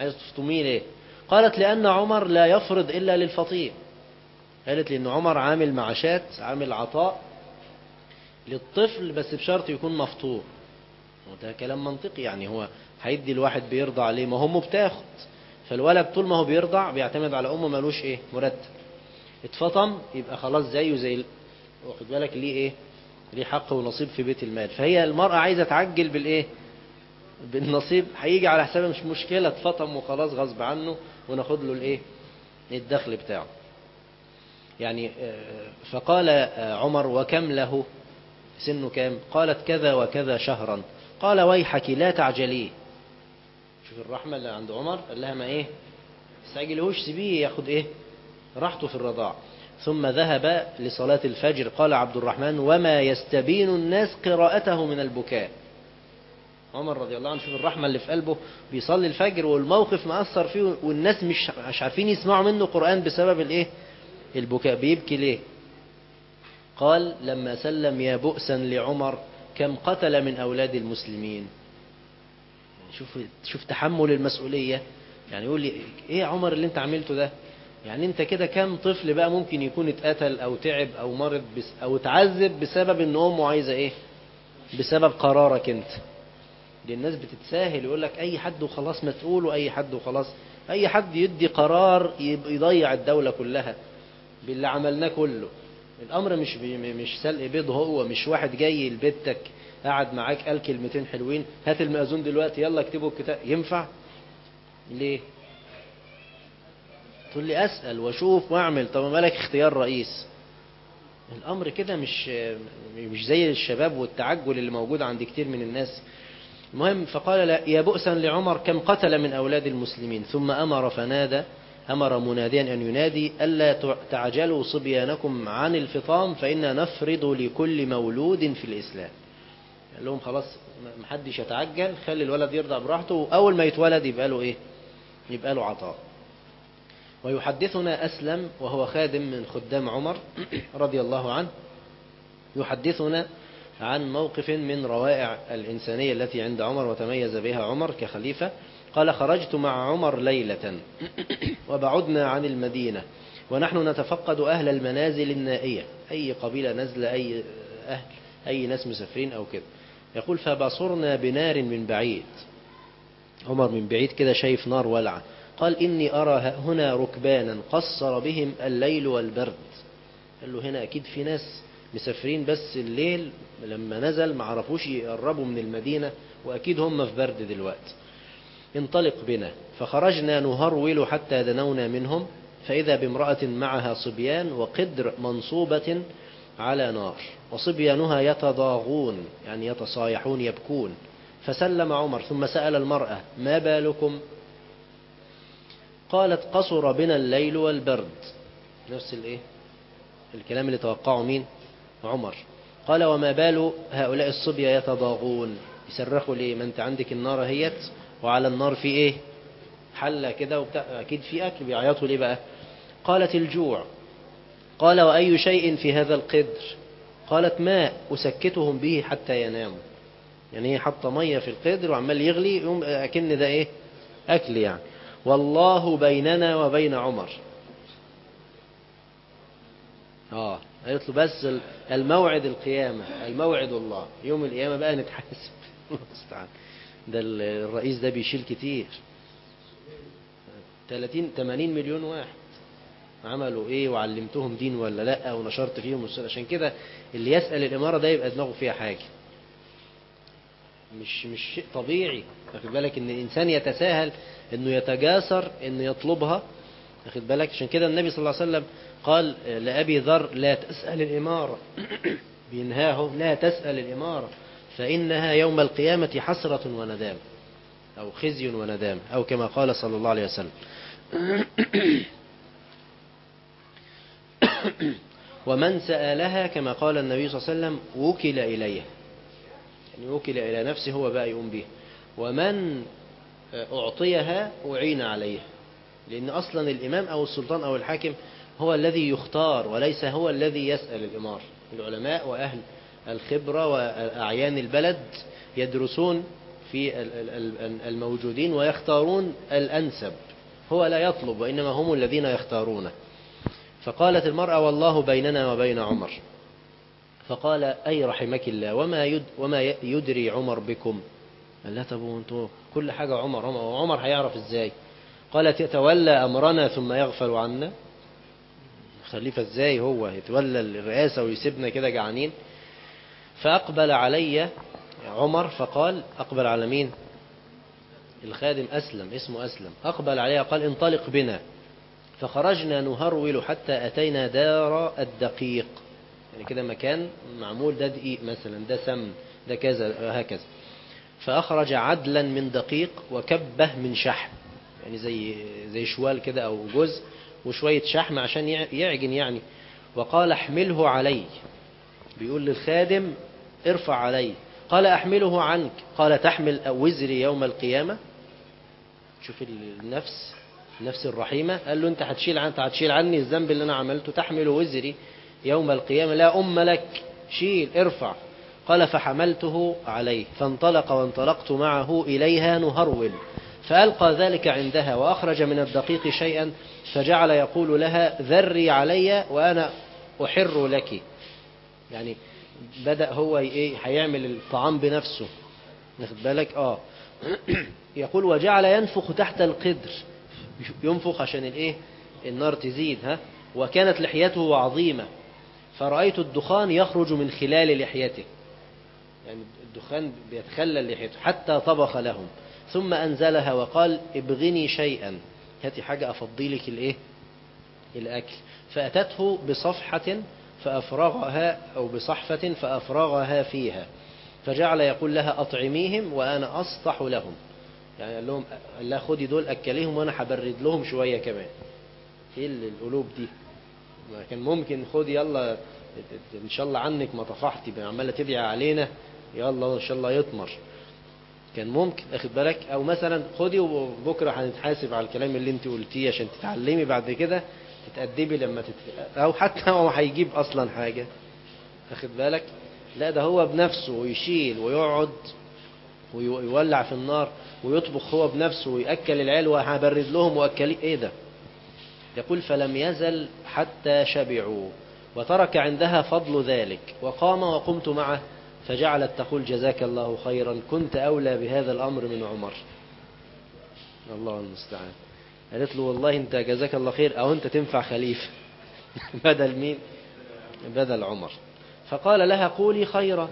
عايز تفطميه ليه قالت لأن عمر لا يفرض إلا للفطيم قالت لي أن عمر عامل معاشات عامل عطاء للطفل بس بشرط يكون مفطور وده كلام منطقي يعني هو هيدي الواحد بيرضع عليه ما امه بتاخد فالولد طول ما هو بيرضع بيعتمد على امه ملوش ايه مرتب اتفطم يبقى خلاص زيه زي ال- واخد بالك ليه ايه ليه حق ونصيب في بيت المال فهي المرأة عايزة تعجل بالايه بالنصيب هيجي على حسابها مش مشكلة اتفطم وخلاص غصب عنه وناخد له الايه الدخل بتاعه يعني آه، فقال آه، عمر وكم له سنه كام قالت كذا وكذا شهرا قال ويحك لا تعجليه شوف الرحمة اللي عند عمر قال لها ما ايه استعجلهوش سيبيه ياخد ايه راحته في الرضاع ثم ذهب لصلاة الفجر قال عبد الرحمن وما يستبين الناس قراءته من البكاء عمر رضي الله عنه شوف الرحمة اللي في قلبه بيصلي الفجر والموقف مأثر فيه والناس مش مش عارفين يسمعوا منه قرآن بسبب الايه البكاء بيبكي ليه قال لما سلم يا بؤسا لعمر كم قتل من أولاد المسلمين شوف شوف تحمل المسؤولية يعني يقول لي ايه يا عمر اللي انت عملته ده يعني انت كده كم طفل بقى ممكن يكون اتقتل او تعب او مرض بس او اتعذب بسبب ان امه عايزة ايه بسبب قرارك انت دي الناس بتتساهل يقول لك اي حد وخلاص مسؤول واي حد وخلاص اي حد يدي قرار يب- يضيع الدولة كلها باللي عملناه كله الامر مش بي- مش سلق بيض هو مش واحد جاي لبيتك قعد معاك قال كلمتين حلوين هات المأذون دلوقتي يلا اكتبوا الكتاب ينفع ليه تقول لي اسال واشوف واعمل طب مالك اختيار رئيس الامر كده مش مش زي الشباب والتعجل اللي موجود عند كتير من الناس المهم فقال لا يا بؤسا لعمر كم قتل من أولاد المسلمين ثم أمر فنادى أمر مناديا أن ينادي ألا تعجلوا صبيانكم عن الفطام فإنا نفرض لكل مولود في الإسلام قال لهم خلاص محدش يتعجل خلي الولد يرضع براحته وأول ما يتولد يبقى له إيه يبقى له عطاء ويحدثنا أسلم وهو خادم من خدام عمر رضي الله عنه يحدثنا عن موقف من روائع الإنسانية التي عند عمر وتميز بها عمر كخليفة قال خرجت مع عمر ليلة وبعدنا عن المدينة ونحن نتفقد أهل المنازل النائية أي قبيلة نزل أي أهل أي ناس مسافرين أو كده يقول فبصرنا بنار من بعيد عمر من بعيد كده شايف نار ولعة قال إني أرى هنا ركبانا قصر بهم الليل والبرد قال له هنا أكيد في ناس مسافرين بس الليل لما نزل ما عرفوش يقربوا من المدينة وأكيد هم في برد دلوقتي انطلق بنا فخرجنا نهرول حتى دنونا منهم فإذا بامرأة معها صبيان وقدر منصوبة على نار وصبيانها يتضاغون يعني يتصايحون يبكون فسلم عمر ثم سأل المرأة ما بالكم قالت قصر بنا الليل والبرد نفس الايه الكلام اللي توقعه مين عمر قال وما بال هؤلاء الصبية يتضاغون يصرخوا ليه ما انت عندك النار هيت وعلى النار في ايه حلة كده وبتاع اكيد في اكل بيعيطوا ليه بقى قالت الجوع قال واي شيء في هذا القدر قالت ماء اسكتهم به حتى يناموا يعني هي حاطه ميه في القدر وعمال يغلي يقوم اكن ده ايه اكل يعني والله بيننا وبين عمر اه قالت له بس الموعد القيامة الموعد الله يوم القيامة بقى نتحاسب المستعان ده الرئيس ده بيشيل كتير 30 80 مليون واحد عملوا ايه وعلمتهم دين ولا لا ونشرت فيهم السنة عشان كده اللي يسأل الإمارة ده يبقى دماغه فيها حاجة مش مش شيء طبيعي واخد بالك ان الانسان يتساهل انه يتجاسر انه يطلبها واخد بالك عشان كده النبي صلى الله عليه وسلم قال لأبي ذر لا تسأل الإمارة بينهاه لا تسأل الإمارة فإنها يوم القيامة حسرة وندام أو خزي وندام أو كما قال صلى الله عليه وسلم ومن سألها كما قال النبي صلى الله عليه وسلم وكل إليه يعني وكل إلى نفسه هو بقى يقوم به ومن أعطيها أعين عليها لأن أصلا الإمام أو السلطان أو الحاكم هو الذي يختار وليس هو الذي يسأل الإمار العلماء وأهل الخبرة وأعيان البلد يدرسون في ال- ال- ال- الموجودين ويختارون الأنسب هو لا يطلب وإنما هم الذين يختارونه فقالت المرأة والله بيننا وبين عمر فقال أي رحمك الله وما يد وما ي- يدري عمر بكم قال لا طب انتوا كل حاجة عمر عمر عمر هيعرف ازاي قالت يتولى أمرنا ثم يغفل عنا خليفة ازاي هو يتولى الرئاسة ويسيبنا كده جعانين فأقبل علي عمر فقال أقبل على مين الخادم أسلم اسمه أسلم أقبل علي قال انطلق بنا فخرجنا نهرول حتى أتينا دار الدقيق يعني كده مكان معمول ده دقيق مثلا ده سمن ده كذا هكذا فأخرج عدلا من دقيق وكبه من شحم يعني زي زي شوال كده أو جزء وشوية شحم عشان يع- يعجن يعني وقال احمله علي بيقول للخادم ارفع علي قال أحمله عنك قال تحمل وزري يوم القيامة شوف النفس النفس الرحيمة قال له أنت هتشيل عن- أنت هتشيل عني الذنب اللي أنا عملته تحمل وزري يوم القيامة لا أم لك شيل ارفع قال فحملته عليه فانطلق وانطلقت معه إليها نهرول فألقى ذلك عندها وأخرج من الدقيق شيئا فجعل يقول لها ذري علي وأنا أحر لك يعني بدأ هو ايه هيعمل الطعام بنفسه واخد بالك اه يقول وجعل ينفخ تحت القدر ينفخ عشان الايه النار تزيد ها وكانت لحيته عظيمة فرأيت الدخان يخرج من خلال لحيته يعني الدخان بيتخلل لحيته حتى طبخ لهم ثم أنزلها وقال ابغني شيئا هاتي حاجة أفضي لك الايه الأكل فأتته بصفحة فأفرغها أو بصحفة فأفرغها فيها فجعل يقول لها أطعميهم وأنا أسطح لهم يعني قال لهم قال لها خدي دول أكليهم وأنا هبرد لهم شوية كمان إيه اللي القلوب دي ما كان ممكن خدي يلا إن شاء الله عنك ما طفحتي عمالة تدعي علينا يلا إن شاء الله يطمر كان ممكن اخد بالك او مثلا خدي وبكره هنتحاسب على الكلام اللي انت قلتيه عشان تتعلمي بعد كده تتأدبي لما تت... او حتى هو هيجيب اصلا حاجة اخد بالك لا ده هو بنفسه ويشيل ويقعد ويولع في النار ويطبخ هو بنفسه ويأكل العيال وهبرد لهم وأكلي ايه ده يقول فلم يزل حتى شبعوا وترك عندها فضل ذلك وقام وقمت معه فجعلت تقول جزاك الله خيرا كنت أولى بهذا الأمر من عمر الله المستعان قالت له والله انت جزاك الله خير او انت تنفع خليفة بدل مين بدل عمر فقال لها قولي خيرا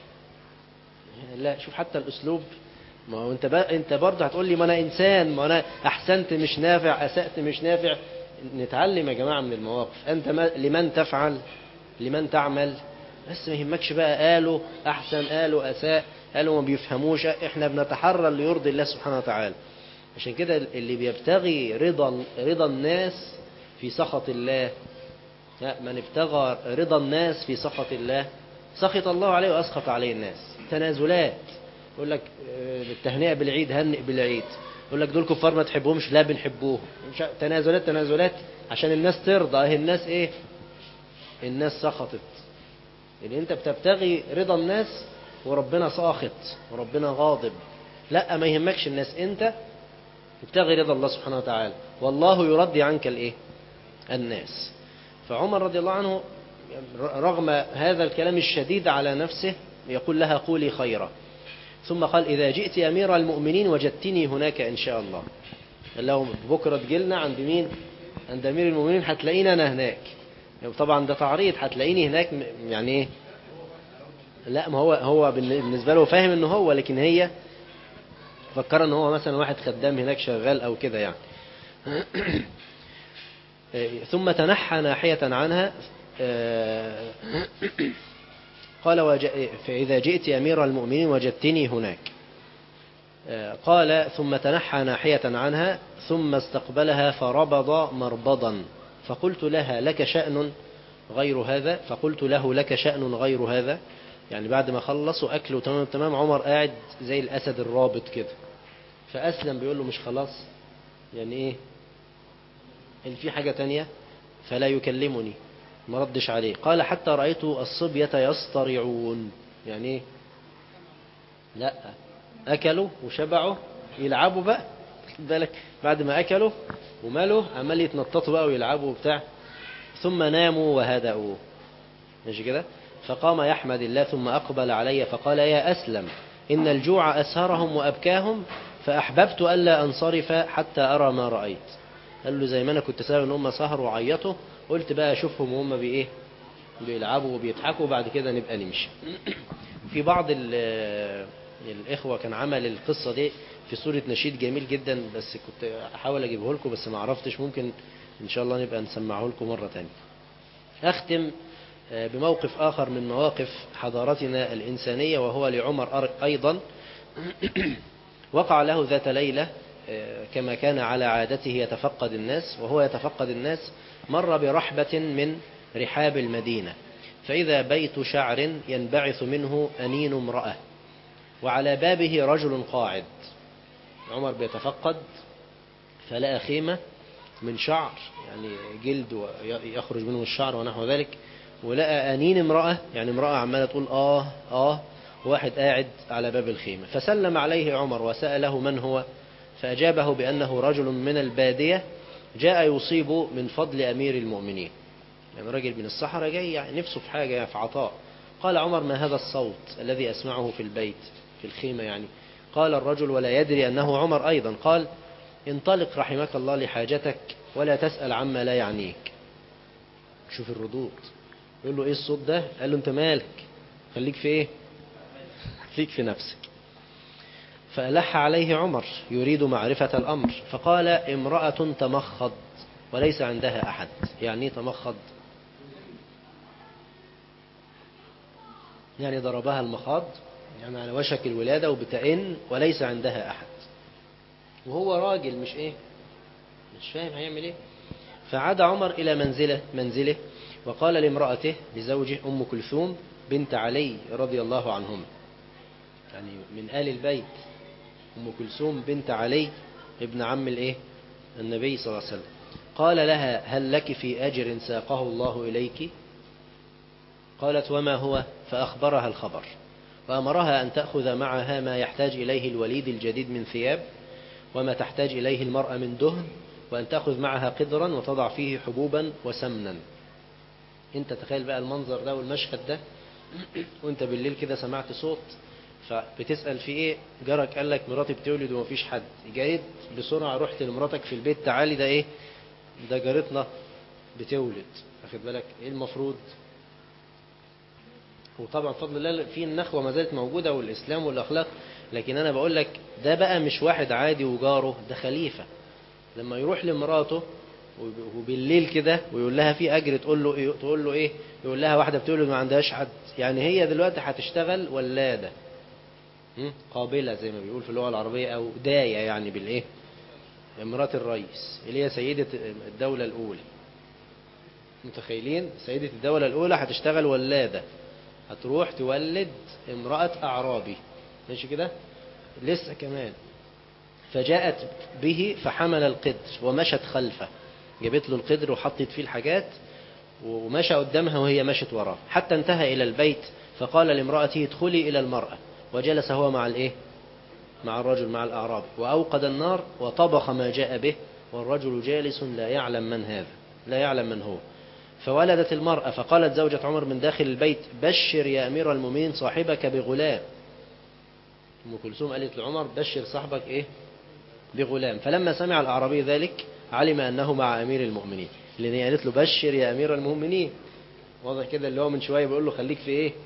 لا شوف حتى الاسلوب ما هو انت بقى انت برضه هتقول لي ما انا انسان ما انا احسنت مش نافع اسأت مش نافع نتعلم يا جماعة من المواقف انت ما لمن تفعل لمن تعمل بس ما يهمكش بقى قالوا احسن قالوا اساء قالوا ما بيفهموش احنا بنتحرى اللي يرضي الله سبحانه وتعالى عشان كده اللي بيبتغي رضا رضا الناس في سخط الله من ابتغى رضا الناس في سخط الله سخط الله عليه وأسخط عليه الناس تنازلات يقول لك التهنئة بالعيد هنئ بالعيد يقول لك دول كفار ما تحبهمش لا بنحبوهم تنازلات تنازلات عشان الناس ترضى اهي الناس ايه الناس سخطت يعني انت بتبتغي رضا الناس وربنا ساخط وربنا غاضب لا ما يهمكش الناس انت ابتغي رضا الله سبحانه وتعالى والله يرضي عنك الايه الناس فعمر رضي الله عنه رغم هذا الكلام الشديد على نفسه يقول لها قولي خيرا ثم قال إذا جئت أمير المؤمنين وجدتني هناك إن شاء الله قال لهم بكرة تجيلنا عند مين عند أمير المؤمنين هتلاقينا أنا هناك طبعا ده تعريض هتلاقيني هناك يعني ايه لا ما هو هو بالنسبة له فاهم انه هو لكن هي فكر ان هو مثلا واحد خدام هناك شغال او كده يعني ثم تنحى ناحية عنها قال وج... فإذا جئت أمير المؤمنين وجدتني هناك قال ثم تنحى ناحية عنها ثم استقبلها فربض مربضا فقلت لها لك شأن غير هذا فقلت له لك شأن غير هذا يعني بعد ما خلصوا أكله تمام تمام عمر قاعد زي الأسد الرابط كده فأسلم بيقول له مش خلاص يعني إيه اللي في حاجة تانية فلا يكلمني ما ردش عليه قال حتى رأيت الصبية يصطرعون يعني إيه لا أكلوا وشبعوا يلعبوا بقى خد بالك بعد ما أكلوا ومالوا عمال يتنططوا بقى ويلعبوا وبتاع ثم ناموا وهدأوا ماشي كده فقام يحمد الله ثم أقبل علي فقال يا أسلم إن الجوع أسهرهم وأبكاهم فأحببت ألا أنصرف حتى أرى ما رأيت قال له زي ما أنا كنت سبب إن هم سهروا وعيطوا قلت بقى أشوفهم وهم بإيه بيلعبوا وبيضحكوا وبعد كده نبقى نمشي في بعض ال- الإخوة كان عمل القصة دي في صورة نشيد جميل جدا بس كنت أحاول أجيبه لكم بس ما عرفتش ممكن إن شاء الله نبقى نسمعه لكم مرة تانية أختم آه، بموقف آخر من مواقف حضارتنا الإنسانية وهو لعمر أر- أيضا وقع له ذات ليلة آه، كما كان على عادته يتفقد الناس وهو يتفقد الناس مر برحبة من رحاب المدينة فإذا بيت شعر ينبعث منه أنين امرأة وعلى بابه رجل قاعد عمر بيتفقد فلقى خيمة من شعر يعني جلد يخرج منه الشعر ونحو ذلك ولقى أنين امرأة يعني امرأة عمالة تقول آه آه واحد قاعد على باب الخيمة فسلم عليه عمر وسأله من هو فأجابه بأنه رجل من البادية جاء يصيب من فضل أمير المؤمنين يعني راجل من الصحراء جاي يعني نفسه في حاجة في عطاء قال عمر ما هذا الصوت الذي أسمعه في البيت في الخيمة يعني قال الرجل ولا يدري أنه عمر أيضا قال انطلق رحمك الله لحاجتك ولا تسأل عما لا يعنيك شوف الردود يقول له ايه الصوت ده قال له انت مالك خليك في ايه خليك في نفسك فألح عليه عمر يريد معرفة الأمر فقال امرأة تمخض وليس عندها أحد يعني إيه تمخض يعني ضربها المخاض يعني على وشك الولادة وبتئن وليس عندها أحد وهو راجل مش إيه مش فاهم هيعمل إيه فعاد عمر إلى منزله منزله وقال لامرأته لزوجه أم كلثوم بنت علي رضي الله عنهم يعني من آل البيت أم كلثوم بنت علي ابن عم الإيه النبي صلى الله عليه وسلم قال لها هل لك في أجر ساقه الله إليك قالت وما هو فأخبرها الخبر وأمرها أن تأخذ معها ما يحتاج إليه الوليد الجديد من ثياب وما تحتاج إليه المرأة من دهن وأن تأخذ معها قدرا وتضع فيه حبوبا وسمنا انت تخيل بقى المنظر ده والمشهد ده وانت بالليل كده سمعت صوت فبتسأل في ايه جارك قال لك مراتي بتولد ومفيش حد جريت بسرعة رحت لمراتك في البيت تعالي ده ايه ده جارتنا بتولد واخد بالك ايه المفروض وطبعا بفضل الله في النخوة ما زالت موجودة والإسلام والأخلاق لكن أنا بقول لك ده بقى مش واحد عادي وجاره ده خليفة لما يروح لمراته وبالليل كده ويقول لها في أجر تقول له إيه تقول له إيه يقول لها واحدة بتقول ما عندهاش حد يعني هي دلوقتي هتشتغل ولادة م? قابلة زي ما بيقول في اللغة العربية أو داية يعني بالإيه مرات الرئيس اللي هي سيدة الدولة الأولى متخيلين سيدة الدولة الأولى هتشتغل ولادة هتروح تولد امرأة أعرابي ماشي كده لسه كمان فجاءت به فحمل القدر ومشت خلفه جابت له القدر وحطت فيه الحاجات ومشى قدامها وهي مشت وراه حتى انتهى إلى البيت فقال لامرأته ادخلي إلى المرأة وجلس هو مع الإيه مع الرجل مع الأعرابي وأوقد النار وطبخ ما جاء به والرجل جالس لا يعلم من هذا لا يعلم من هو فولدت المرأة فقالت زوجة عمر من داخل البيت بشر يا أمير المؤمنين صاحبك بغلام أم كلثوم قالت لعمر بشر صاحبك إيه بغلام فلما سمع الأعرابي ذلك علم أنه مع أمير المؤمنين لأن هي قالت له بشر يا أمير المؤمنين واضح كده اللي هو من شوية بيقول له خليك في إيه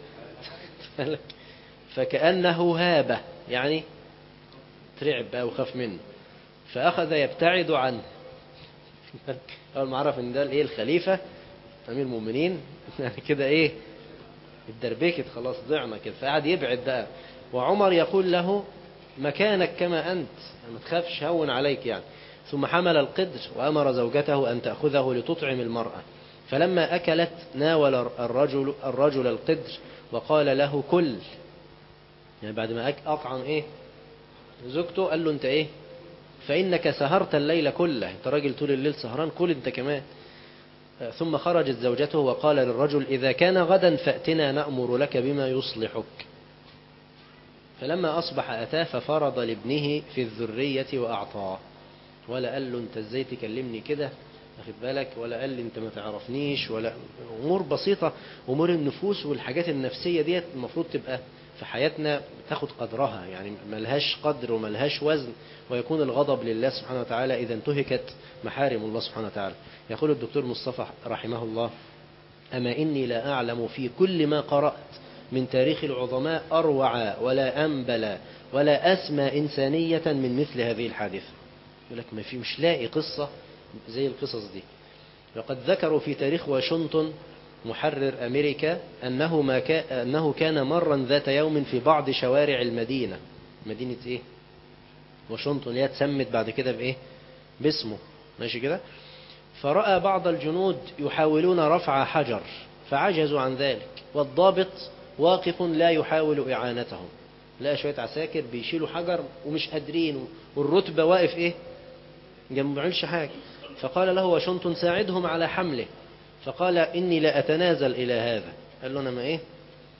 فكأنه هابة يعني ترعب بقى وخاف منه فأخذ يبتعد عنه أول ما عرف إن ده الإيه الخليفة أمير المؤمنين يعني كده إيه اتدربكت خلاص ضعنا كده فقعد يبعد بقى وعمر يقول له مكانك كما أنت ما تخافش هون عليك يعني ثم حمل القدر وأمر زوجته أن تأخذه لتطعم المرأة فلما أكلت ناول الرجل, الرجل القدر وقال له كل يعني بعد ما أطعم إيه زوجته قال له أنت إيه فإنك سهرت الليل كله أنت راجل طول الليل سهران كل أنت كمان ثم خرجت زوجته وقال للرجل إذا كان غدا فأتنا نأمر لك بما يصلحك فلما أصبح أتاه ففرض لابنه في الذرية وأعطاه ولا قال له أنت إزاي تكلمني كده واخد بالك ولا قال لي أنت ما تعرفنيش ولا أمور بسيطة أمور النفوس والحاجات النفسية ديت المفروض تبقى في حياتنا تاخد قدرها يعني ملهاش قدر وملهاش وزن ويكون الغضب لله سبحانه وتعالى إذا انتهكت محارم الله سبحانه وتعالى يقول الدكتور مصطفى رحمه الله أما إني لا أعلم في كل ما قرأت من تاريخ العظماء أروع ولا أنبل ولا أسمى إنسانية من مثل هذه الحادثة يقول لك ما في مش لاقي قصة زي القصص دي وقد ذكروا في تاريخ واشنطن محرر أمريكا أنه, ما كا أنه كان مرا ذات يوم في بعض شوارع المدينة مدينة إيه واشنطن اللي هي اتسمت بعد كده بإيه باسمه ماشي كده فرأى بعض الجنود يحاولون رفع حجر فعجزوا عن ذلك والضابط واقف لا يحاول إعانتهم لا شوية عساكر بيشيلوا حجر ومش قادرين والرتبة واقف إيه جنب بيعملش حاجة فقال له واشنطن ساعدهم على حمله فقال إني لا أتنازل إلى هذا قال له أنا ما إيه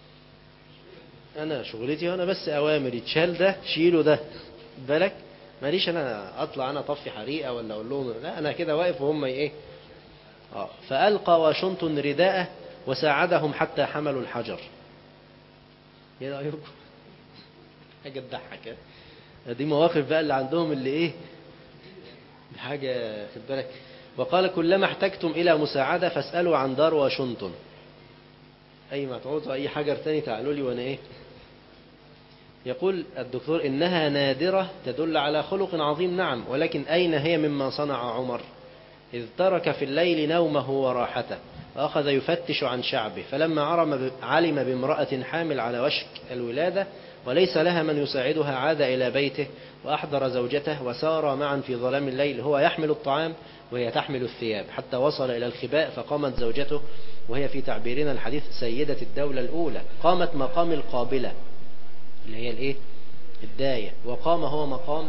أنا شغلتي أنا بس أوامر يتشال ده شيله ده بالك ماليش أنا أطلع أنا طفي حريقة ولا أقول لهم لا أنا كده واقف وهم إيه آه فألقى واشنطن رداءه وساعدهم حتى حملوا الحجر ايه رأيكم حاجة تضحك دي مواقف بقى اللي عندهم اللي ايه حاجة خد بالك وقال كلما احتجتم إلى مساعدة فاسألوا عن دار واشنطن أي ما تعوزوا أي حجر تاني تعالوا لي وأنا إيه يقول الدكتور إنها نادرة تدل على خلق عظيم نعم ولكن أين هي مما صنع عمر إذ ترك في الليل نومه وراحته وأخذ يفتش عن شعبه فلما عرم علم بامرأة حامل على وشك الولادة وليس لها من يساعدها عاد إلى بيته وأحضر زوجته وسار معا في ظلام الليل هو يحمل الطعام وهي تحمل الثياب حتى وصل إلى الخباء فقامت زوجته وهي في تعبيرنا الحديث سيدة الدولة الأولى قامت مقام القابلة اللي هي الإيه الداية وقام هو مقام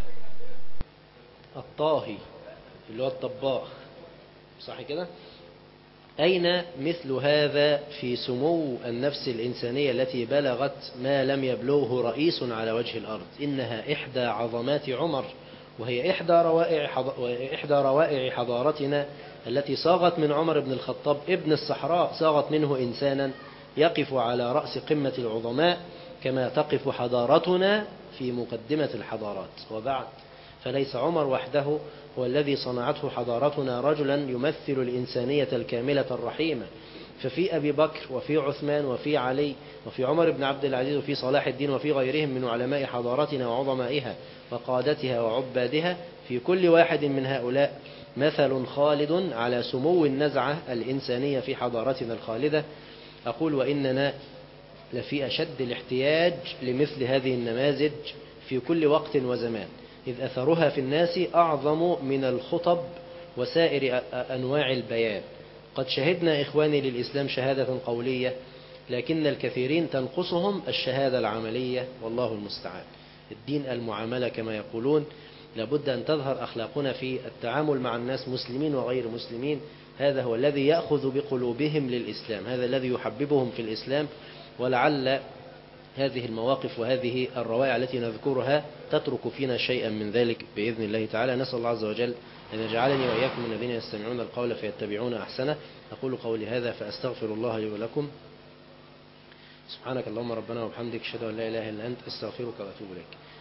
الطاهي اللي هو الطباخ صح كده أين مثل هذا في سمو النفس الإنسانية التي بلغت ما لم يبلغه رئيس على وجه الأرض إنها إحدى عظمات عمر وهي إحدى روائع, إحدى روائع حضارتنا التي صاغت من عمر بن الخطاب ابن الصحراء صاغت منه إنسانا يقف على رأس قمة العظماء كما تقف حضارتنا في مقدمة الحضارات وبعد فليس عمر وحده هو الذي صنعته حضارتنا رجلا يمثل الإنسانية الكاملة الرحيمة ففي أبي بكر وفي عثمان وفي علي وفي عمر بن عبد العزيز وفي صلاح الدين وفي غيرهم من علماء حضارتنا وعظمائها وقادتها وعبادها في كل واحد من هؤلاء مثل خالد على سمو النزعة الإنسانية في حضارتنا الخالدة أقول وإننا لفي أشد الاحتياج لمثل هذه النماذج في كل وقت وزمان إذ أثرها في الناس أعظم من الخطب وسائر أنواع البيان قد شهدنا إخواني للإسلام شهادة قولية لكن الكثيرين تنقصهم الشهادة العملية والله المستعان الدين المعاملة كما يقولون لابد أن تظهر أخلاقنا في التعامل مع الناس مسلمين وغير مسلمين هذا هو الذي يأخذ بقلوبهم للإسلام هذا الذي يحببهم في الإسلام ولعل هذه المواقف وهذه الروائع التي نذكرها تترك فينا شيئا من ذلك بإذن الله تعالى نسأل الله عز وجل أن يجعلني وإياكم من الذين يستمعون القول فيتبعون أحسنه أقول قولي هذا فأستغفر الله لي ولكم سبحانك اللهم ربنا وبحمدك أشهد أن لا إله إلا أنت أستغفرك وأتوب إليك